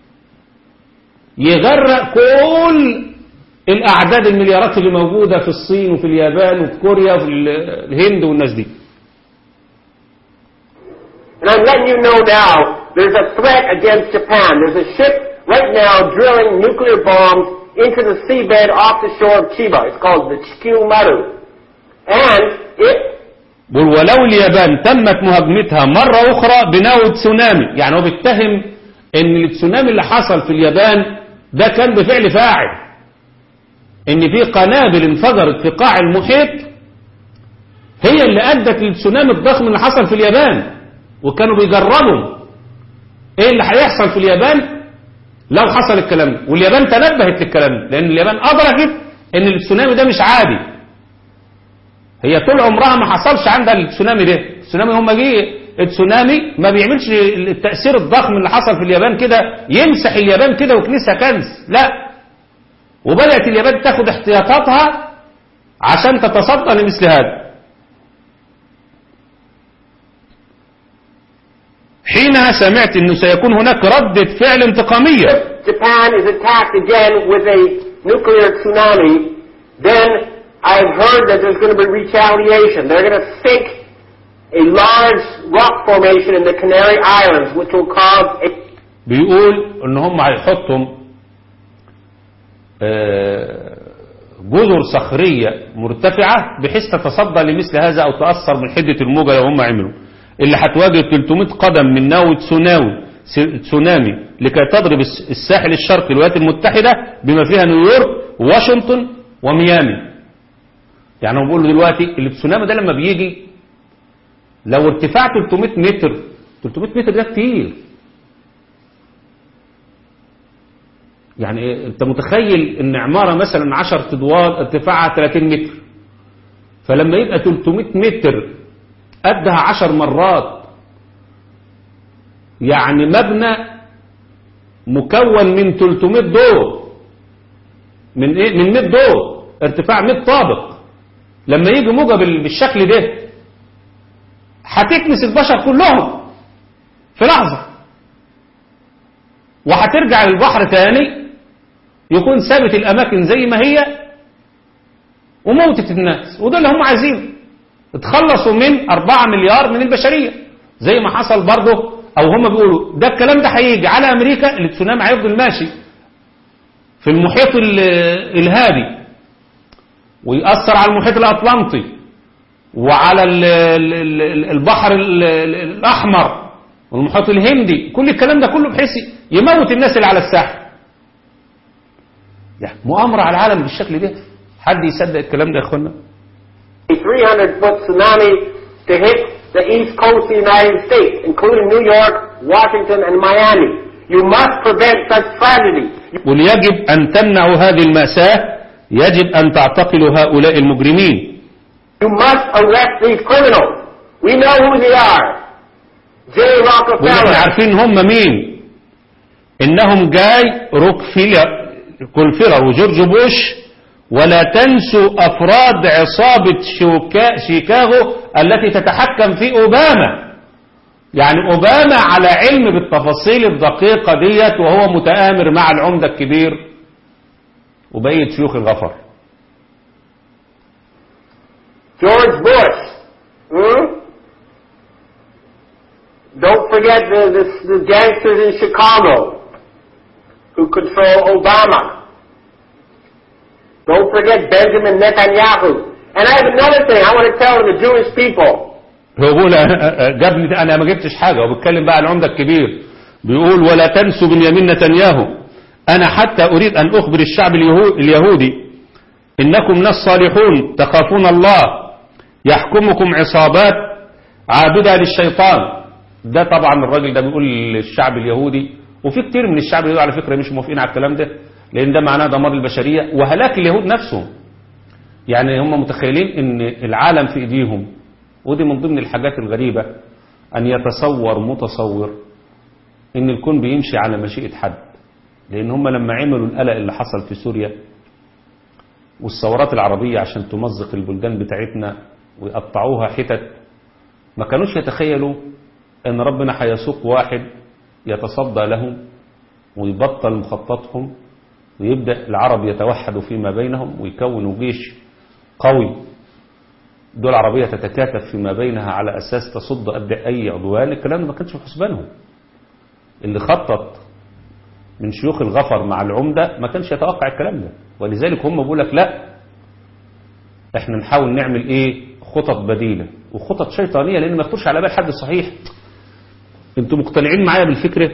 يغرق كل الأعداد المليارات اللي موجودة في الصين وفي اليابان وفي كوريا وفي الهند والناس دي And I'm letting you know now, there's a threat against Japan. There's a ship right now drilling nuclear bombs into the seabed off the shore of Chiba. It's called the Chikyu Maru. And it بيقول ولو اليابان تمت مهاجمتها مرة أخرى بنوع تسونامي يعني هو بيتهم ان التسونامي اللي حصل في اليابان ده كان بفعل فاعل ان في قنابل انفجرت في قاع المحيط هي اللي ادت للتسونامي الضخم اللي حصل في اليابان وكانوا بيجربوا ايه اللي هيحصل في اليابان لو حصل الكلام ده واليابان تنبهت للكلام ده لان اليابان ادركت ان التسونامي ده مش عادي هي طول عمرها ما حصلش عندها التسونامي ده التسونامي هم جه التسونامي ما بيعملش التأثير الضخم اللي حصل في اليابان كده يمسح اليابان كده وكنيسها كنز لا وبدأت اليابان تاخد احتياطاتها عشان تتصدى لمثل هذا حينها سمعت انه سيكون هناك ردة فعل انتقامية Japan is attacked again with a nuclear tsunami, then I've heard that there's going to be retaliation. They're going to sink a large rock formation in the Canary Islands, which will cause a بيقول ان هم هيحطوا آه، جزر صخرية مرتفعة بحيث تتصدى لمثل هذا او تأثر من حدة الموجة لو هم عملوا اللي هتواجه 300 قدم من ناوي تسوناوي تسونامي لكي تضرب الس- الساحل الشرقي الولايات المتحدة بما فيها نيويورك واشنطن وميامي يعني هو بيقول له دلوقتي التسونامي ده لما بيجي لو ارتفاع 300 متر 300 متر ده كتير يعني إيه؟ انت متخيل ان عمارة مثلا 10 ادوار ارتفاعها 30 متر فلما يبقى 300 متر قدها 10 مرات يعني مبنى مكون من 300 دور من ايه من 100 دور ارتفاع 100 طابق لما يجي موجة بال- بالشكل ده هتكنس البشر كلهم في لحظة وهترجع للبحر تاني يكون ثابت الأماكن زي ما هي وموتت الناس وده اللي هم عايزينه اتخلصوا من 4 مليار من البشرية زي ما حصل برضه أو هم بيقولوا ده الكلام ده هيجي على أمريكا التسونامي هيفضل ماشي في المحيط ال- الهادي ويأثر على المحيط الأطلنطي وعلى ال- ال- ال- البحر ال- ال- الأحمر والمحيط الهندي كل الكلام ده كله بحيث يموت الناس اللي على الساحل يعني مؤامرة على العالم بالشكل ده حد يصدق الكلام ده يا اخوانا a 300 foot tsunami to hit the east coast of the United States, including New York, Washington, and Miami. You must prevent such tragedy. قل يجب أن تمنعوا هذه المأساة يجب أن تعتقلوا هؤلاء المجرمين You must arrest these criminals. We know who they are. Jay ونحن Rockefeller, عارفين هم مين إنهم جاي روكفيلر كولفيلر وجورج بوش ولا تنسوا أفراد عصابة شوكا شيكاغو التي تتحكم في أوباما يعني أوباما على علم بالتفاصيل الدقيقة ديت وهو متآمر مع العمدة الكبير وبقية شيوخ الغفر George Bush. Hmm? Don't forget the, the, the gangsters in Chicago who control Obama. Don't forget Benjamin Netanyahu. And I have another thing I want to tell the Jewish people. هو بيقول جابني انا ما جبتش حاجه هو بيتكلم بقى عن العمده الكبير بيقول ولا تنسوا بنيامين نتنياهو انا حتى اريد ان اخبر الشعب اليهو- اليهودي انكم ناس صالحون تخافون الله يحكمكم عصابات عابده للشيطان ده طبعا الراجل ده بيقول للشعب اليهودي وفي كتير من الشعب اليهودي على فكره مش موافقين على الكلام ده لان ده معناه دمار البشريه وهلاك اليهود نفسهم يعني هم متخيلين ان العالم في ايديهم ودي من ضمن الحاجات الغريبة أن يتصور متصور أن الكون بيمشي على مشيئة حد لأن هم لما عملوا القلق اللي حصل في سوريا والثورات العربية عشان تمزق البلدان بتاعتنا ويقطعوها حتت ما كانوش يتخيلوا أن ربنا هيسوق واحد يتصدى لهم ويبطل مخططهم ويبدأ العرب يتوحدوا فيما بينهم ويكونوا جيش قوي دول عربية تتكاتف فيما بينها على أساس تصد قد أي عدوان الكلام ده ما كانش في حسبانهم اللي خطط من شيوخ الغفر مع العمدة ما كانش يتوقع الكلام ده ولذلك هم بيقول لك لا احنا نحاول نعمل ايه خطط بديلة وخطط شيطانية لان ما يخطرش على بال حد صحيح انتوا مقتنعين معايا بالفكرة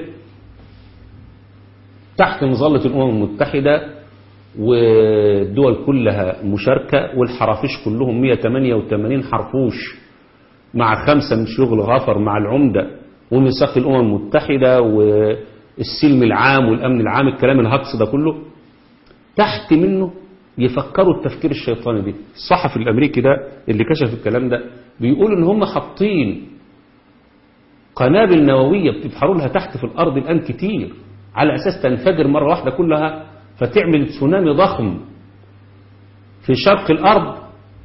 تحت مظلة الأمم المتحدة والدول كلها مشاركة والحرافيش كلهم 188 حرفوش مع خمسة من شيوخ الغفر مع العمدة وميثاق الأمم المتحدة والسلم العام والأمن العام الكلام الهكس ده كله تحت منه يفكروا التفكير الشيطاني دي الصحفي الأمريكي ده اللي كشف الكلام ده بيقول إن هم حاطين قنابل نووية بتبحروا لها تحت في الأرض الآن كتير على أساس تنفجر مرة واحدة كلها فتعمل تسونامي ضخم في شرق الأرض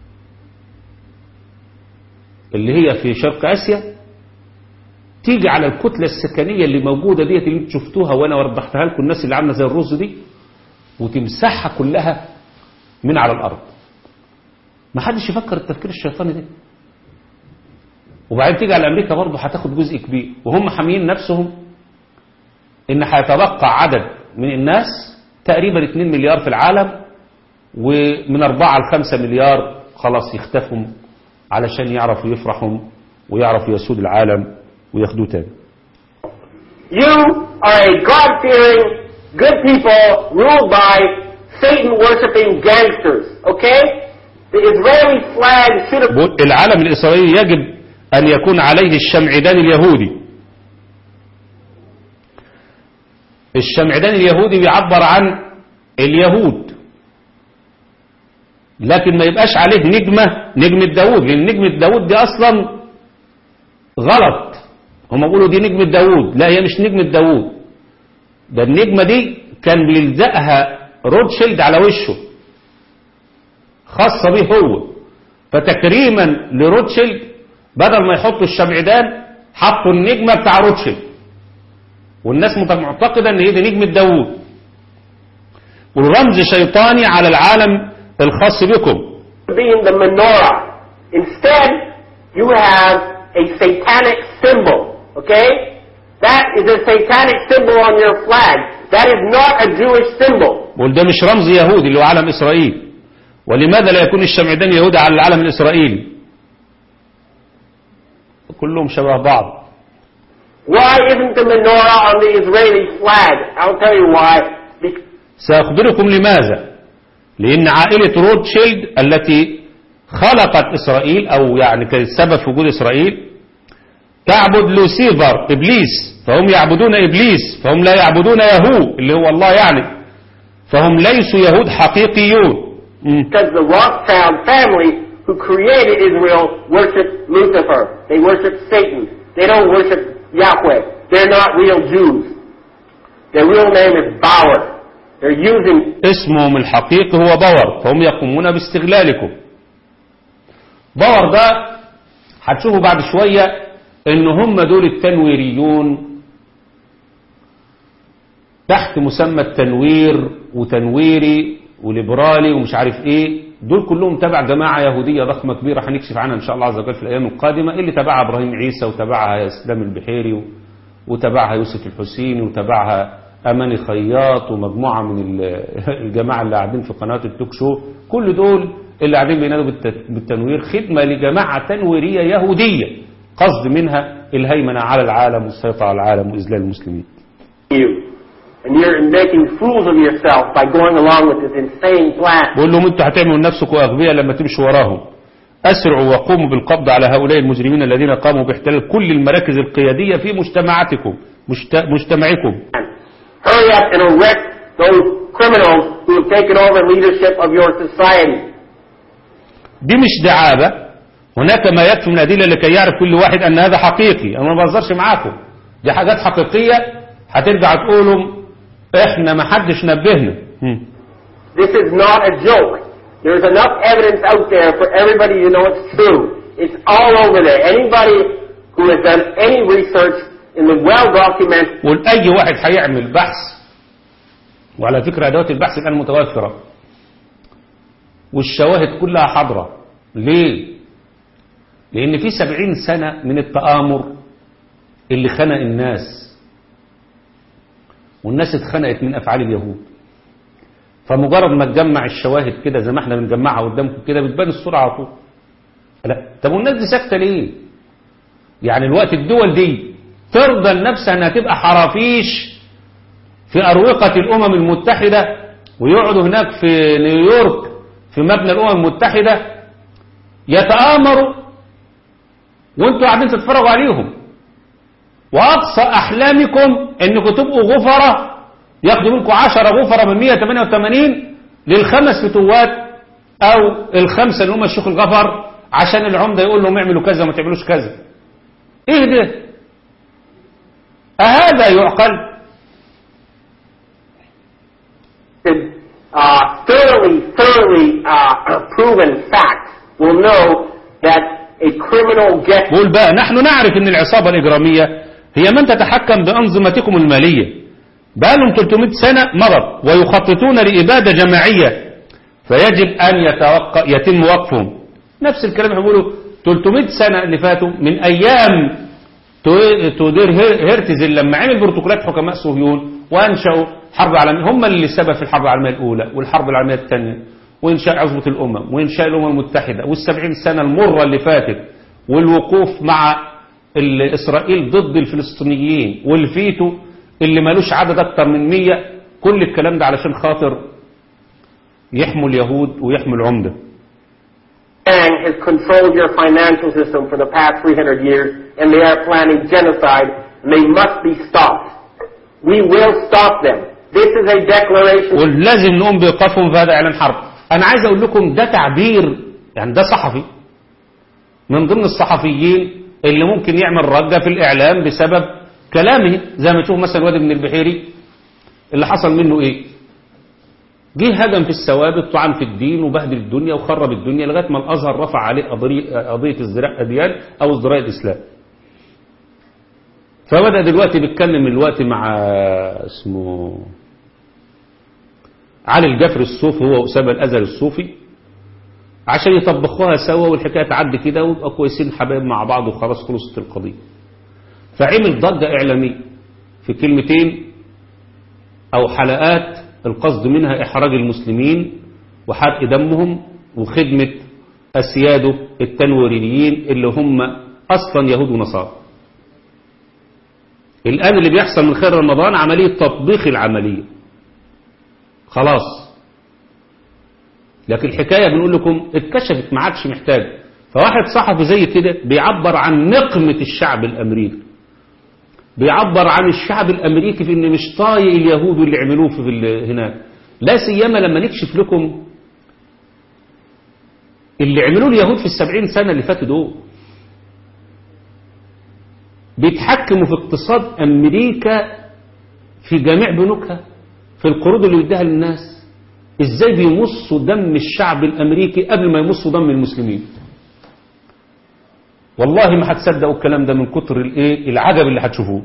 اللي هي في شرق آسيا تيجي على الكتلة السكنية اللي موجودة ديت اللي انتوا شفتوها وانا وضحتها لكم الناس اللي عاملة زي الرز دي وتمسحها كلها من على الأرض ما حدش يفكر التفكير الشيطاني ده وبعدين تيجي على أمريكا برضه هتاخد جزء كبير وهم حاميين نفسهم إن هيتبقى عدد من الناس تقريبا 2 مليار في العالم ومن 4 ل 5 مليار خلاص يختفوا علشان يعرفوا يفرحوا ويعرفوا يسود العالم وياخدوه تاني You are a God-fearing, good people ruled by Satan-worshipping gangsters, okay? The Israeli flag should have بقول العالم الإسرائيلي يجب أن يكون عليه الشمعدان اليهودي الشمعدان اليهودي بيعبر عن اليهود لكن ما يبقاش عليه نجمة نجمة داود لأن نجمة داود دي أصلا غلط هم بيقولوا دي نجمة داود لا هي مش نجمة داود ده النجمة دي كان بيلزقها روتشيلد على وشه خاصة به هو فتكريما لروتشيلد بدل ما يحطوا الشمعدان حطوا النجمة بتاع روتشيلد والناس معتقدة ان هي دي نجمة داوود والرمز شيطاني على العالم الخاص بكم being the menorah. Instead, you have a satanic symbol, okay? That is a satanic symbol on your flag. That is not a Jewish symbol. وده مش رمز يهودي اللي هو علم إسرائيل ولماذا لا يكون الشمعدان يهودي على العلم الإسرائيلي كلهم شبه بعض Why isn't the menorah on the Israeli flag? I'll tell you why. Be- سأخبركم لماذا لأن عائلة روتشيلد التي خلقت إسرائيل أو يعني كانت سبب في وجود إسرائيل تعبد لوسيفر إبليس فهم يعبدون إبليس فهم لا يعبدون يهو اللي هو الله يعني فهم ليسوا يهود حقيقيون مم. Because the Rothschild family who created Israel worship Lucifer. They worship Satan. They don't worship Yahweh. They're not real Jews. Their real name is Bauer. They're using اسمهم الحقيقي هو باور فهم يقومون باستغلالكم باور ده هتشوفوا بعد شوية ان هم دول التنويريون تحت مسمى التنوير وتنويري وليبرالي ومش عارف ايه دول كلهم تبع جماعة يهودية ضخمة كبيرة هنكشف عنها ان شاء الله عز وجل في الايام القادمة اللي تبعها ابراهيم عيسى وتبعها اسلام البحيري و- وتبعها يوسف الحسيني وتبعها اماني خياط ومجموعة من ال- الجماعة اللي قاعدين في قناة التوك شو كل دول اللي قاعدين بينادوا بالت- بالتنوير خدمة لجماعة تنويرية يهودية قصد منها الهيمنة على العالم والسيطرة على العالم وإذلال المسلمين you. And you're making fools of yourself by going along with this insane plan. بقول لهم انتوا هتعملوا نفسكم اغبياء لما تمشوا وراهم اسرعوا وقوموا بالقبض على هؤلاء المجرمين الذين قاموا باحتلال كل المراكز القياديه في مجتمعاتكم مجت... مجتمعكم Hurry up and arrest those criminals who have taken over leadership of your society. دي مش دعابه هناك ما يكفي من الادله لكي يعرف كل واحد ان هذا حقيقي انا ما بهزرش معاكم دي حاجات حقيقيه هترجع تقولوا احنا ما حدش نبهنا هم. This is not a joke. There's enough evidence out there for everybody to know it's true. It's all over there. Anybody who has done any research in the well-documented واي واحد هيعمل بحث وعلى فكرة أدوات البحث الآن متوفرة والشواهد كلها حاضرة ليه؟ لأن في سبعين سنة من التآمر اللي خنق الناس والناس اتخنقت من أفعال اليهود فمجرد ما تجمع الشواهد كده زي ما احنا بنجمعها قدامكم كده بتبان الصورة على طول لا طب والناس دي ساكتة ليه؟ يعني الوقت الدول دي ترضى لنفسها انها تبقى حرافيش في أروقة الأمم المتحدة ويقعدوا هناك في نيويورك في مبنى الأمم المتحدة يتآمروا وانتوا قاعدين تتفرجوا عليهم وأقصى أحلامكم انكم تبقوا غفرة ياخدوا منكم عشرة غفرة من 188 للخمس فتوات أو الخمسة اللي هم الشيخ الغفر عشان العمدة يقول لهم اعملوا كذا وما تعملوش كذا ايه ده أهذا يعقل uh, thoroughly, thoroughly uh, proven fact will know that a criminal gets بقول بقى نحن نعرف ان العصابة الإجرامية هي من تتحكم بأنظمتكم المالية بقى لهم 300 سنة مضت ويخططون لإبادة جماعية فيجب أن يتوقع يتم وقفهم نفس الكلام اللي بيقولوا 300 سنة اللي فاتوا من أيام تو- تودير هير- هيرتزل لما عمل بروتوكولات حكماء صهيون وأنشأوا حرب عالمية هم اللي السبب في الحرب العالمية الأولى والحرب العالمية الثانية وإنشاء عصبة الأمم وإنشاء الأمم المتحدة والسبعين سنة المرة اللي فاتت والوقوف مع ال- إسرائيل ضد الفلسطينيين والفيتو اللي ملوش عدد أكتر من مية كل الكلام ده علشان خاطر يحموا اليهود ويحموا العمدة gang has controlled your financial system for the past 300 years, and they are planning genocide, and they must be stopped. We will stop them. This is a declaration ولازم نقوم بإيقافهم في هذا إعلان حرب أنا عايز أقول لكم ده تعبير يعني ده صحفي من ضمن الصحفيين اللي ممكن يعمل رجة في الإعلام بسبب كلامه زي ما تشوف مثلا واد ابن البحيري اللي حصل منه إيه جه هجم في الثوابت طعن في الدين وبهدل الدنيا وخرب الدنيا لغاية ما الأزهر رفع عليه قضية قضية ازدراء أديان أو ازدراء الإسلام فبدأ دلوقتي بيتكلم الوقت مع اسمه علي الجفر الصوفي هو أسامة الأزل الصوفي عشان يطبخوها سوا والحكاية تعدي كده ويبقى كويسين حبايب مع بعض وخلاص خلصت القضية فعمل ضجة إعلامية في كلمتين أو حلقات القصد منها إحراج المسلمين وحرق دمهم وخدمة أسياده التنويريين اللي هم أصلا يهود ونصارى الآن اللي بيحصل من خلال رمضان عملية تطبيق العملية خلاص لكن الحكاية بنقول لكم اتكشفت ما عادش محتاج فواحد صحفي زي كده بيعبر عن نقمة الشعب الأمريكي بيعبر عن الشعب الأمريكي في إن مش طايق اليهود اللي عملوه في ال- هناك لا سيما لما نكشف لكم اللي عملوه اليهود في السبعين سنة اللي فاتوا دول بيتحكموا في اقتصاد أمريكا في جميع بنوكها في القروض اللي بيديها للناس ازاي بيمصوا دم الشعب الأمريكي قبل ما يمصوا دم المسلمين والله ما هتصدقوا الكلام ده من كتر الايه العجب اللي هتشوفوه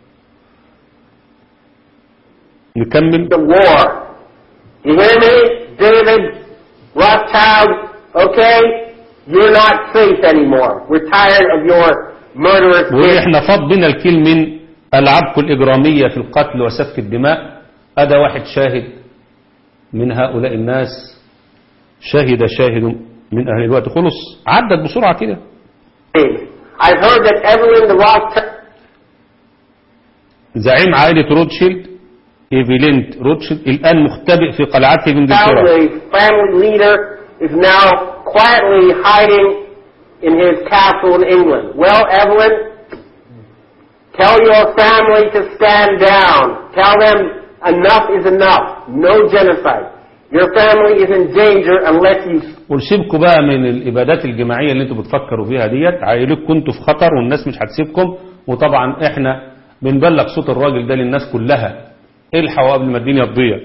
نكمل the war. You hear me? David, Rothschild, okay? You're not safe anymore. We're tired of your murderous بيقول kids. احنا فاض بنا الكيل من العابكم الإجرامية في القتل وسفك الدماء أدا واحد شاهد من هؤلاء الناس شهد شاهد من أهل الوقت خلص عدت بسرعة كده I've heard that Evelyn the Rothschild زعيم عائلة روتشيلد إيفيلينت روتشيلد الآن مختبئ في قلعته في إنجلترا the family leader, is now quietly hiding in his castle in England. Well, Evelyn, tell your family to stand down. Tell them enough is enough. No genocide. Your family is in danger unless you ونسيبكم بقى من الإبادات الجماعية اللي انتوا بتفكروا فيها ديت عائلتكم انتوا في خطر والناس مش هتسيبكم وطبعا احنا بنبلغ صوت الراجل ده للناس كلها الحقوا قبل ما الدنيا تضيع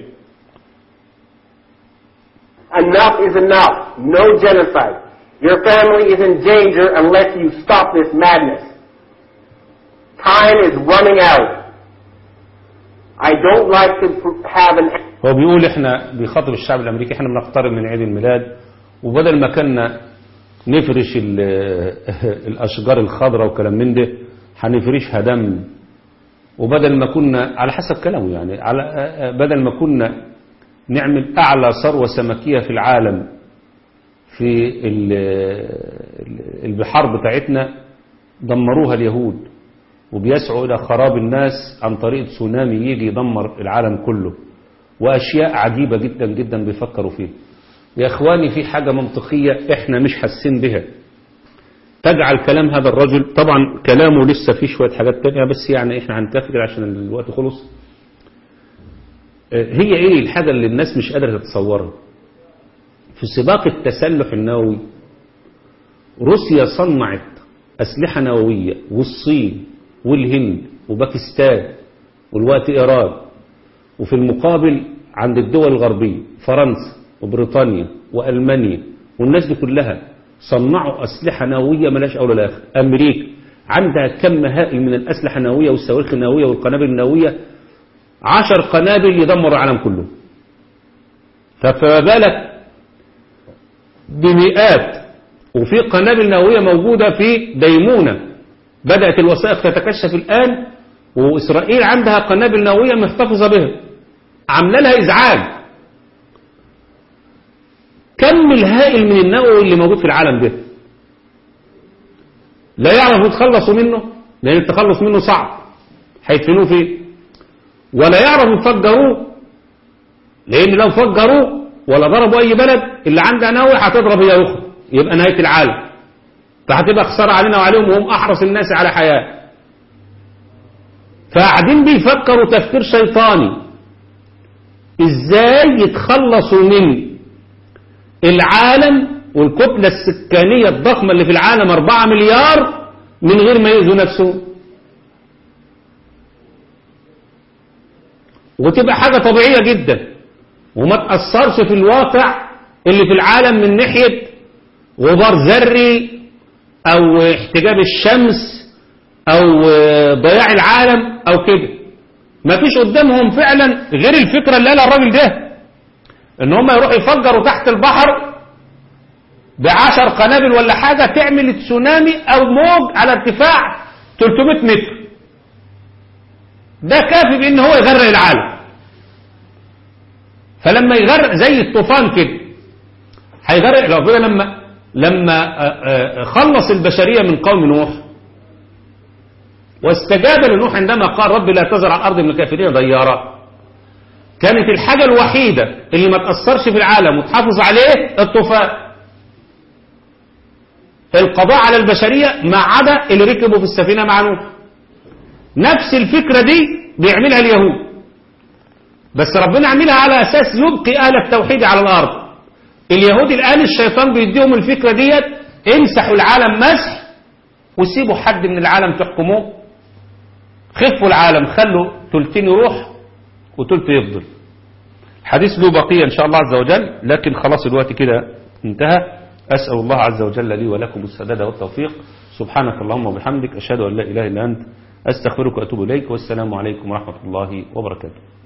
Enough is enough. No genocide. Your family is in danger unless you stop this madness. Time is running out. I don't like to pr- have an هو بيقول احنا بيخاطب الشعب الامريكي احنا بنقترب من عيد الميلاد وبدل ما كنا نفرش ال- الاشجار الخضراء وكلام من ده هنفرشها دم وبدل ما كنا على حسب كلامه يعني على بدل ما كنا نعمل اعلى ثروه سمكيه في العالم في ال- ال- البحار بتاعتنا دمروها اليهود وبيسعوا إلى خراب الناس عن طريق تسونامي يجي يدمر العالم كله وأشياء عجيبة جدا جدا بيفكروا فيها يا إخواني في حاجة منطقية إحنا مش حاسين بها تجعل كلام هذا الرجل طبعا كلامه لسه فيه شوية حاجات تانية بس يعني إحنا هنتفق عشان الوقت خلص آه، هي إيه الحاجة اللي الناس مش قادرة تتصورها في سباق التسلح النووي روسيا صنعت أسلحة نووية والصين والهند وباكستان والوقت إيران وفي المقابل عند الدول الغربية فرنسا وبريطانيا وألمانيا والناس دي كلها صنعوا أسلحة نووية ملاش أول ولا آخر أمريكا عندها كم هائل من الأسلحة النووية والصواريخ النووية والقنابل النووية عشر قنابل يدمر العالم كله فما بالك بمئات وفي قنابل نووية موجودة في ديمونة بدأت الوثائق تتكشف الآن وإسرائيل عندها قنابل نووية محتفظة بها عاملة لها إزعاج كم الهائل من النووي اللي موجود في العالم ده لا يعرفوا يتخلصوا منه لأن التخلص منه صعب هيدفنوه فين ولا يعرفوا يفجروه لأن لو فجروه ولا ضربوا أي بلد اللي عندها نووي هتضرب هي أخرى يبقى نهاية العالم فهتبقى خسارة علينا وعليهم وهم أحرص الناس على حياة فقاعدين بيفكروا تفكير شيطاني ازاي يتخلصوا من العالم والكتلة السكانية الضخمة اللي في العالم 4 مليار من غير ما يؤذوا نفسهم وتبقى حاجة طبيعية جدا وما تأثرش في الواقع اللي في العالم من ناحية غبار ذري او احتجاب الشمس او ضياع العالم او كده ما فيش قدامهم فعلا غير الفكرة اللي قالها الراجل ده ان هم يروحوا يفجروا تحت البحر بعشر قنابل ولا حاجة تعمل تسونامي او موج على ارتفاع 300 متر ده كافي بان هو يغرق العالم فلما يغرق زي الطوفان كده هيغرق ربنا لما لما خلص البشرية من قوم نوح واستجاب لنوح عندما قال رب لا تذر على الأرض من الكافرين ديارا كانت الحاجة الوحيدة اللي ما تأثرش في العالم وتحافظ عليه الطوفان القضاء على البشرية ما عدا اللي ركبوا في السفينة مع نوح نفس الفكرة دي بيعملها اليهود بس ربنا عملها على أساس يبقي أهل التوحيد على الأرض اليهود الآن الشيطان بيديهم الفكرة ديت امسحوا العالم مسح وسيبوا حد من العالم تحكموه خفوا العالم خلوا تلتين يروح وتلت يفضل الحديث له بقية إن شاء الله عز وجل لكن خلاص الوقت كده انتهى أسأل الله عز وجل لي ولكم السداد والتوفيق سبحانك اللهم وبحمدك أشهد أن لا إله إلا أنت أستغفرك وأتوب إليك والسلام عليكم ورحمة الله وبركاته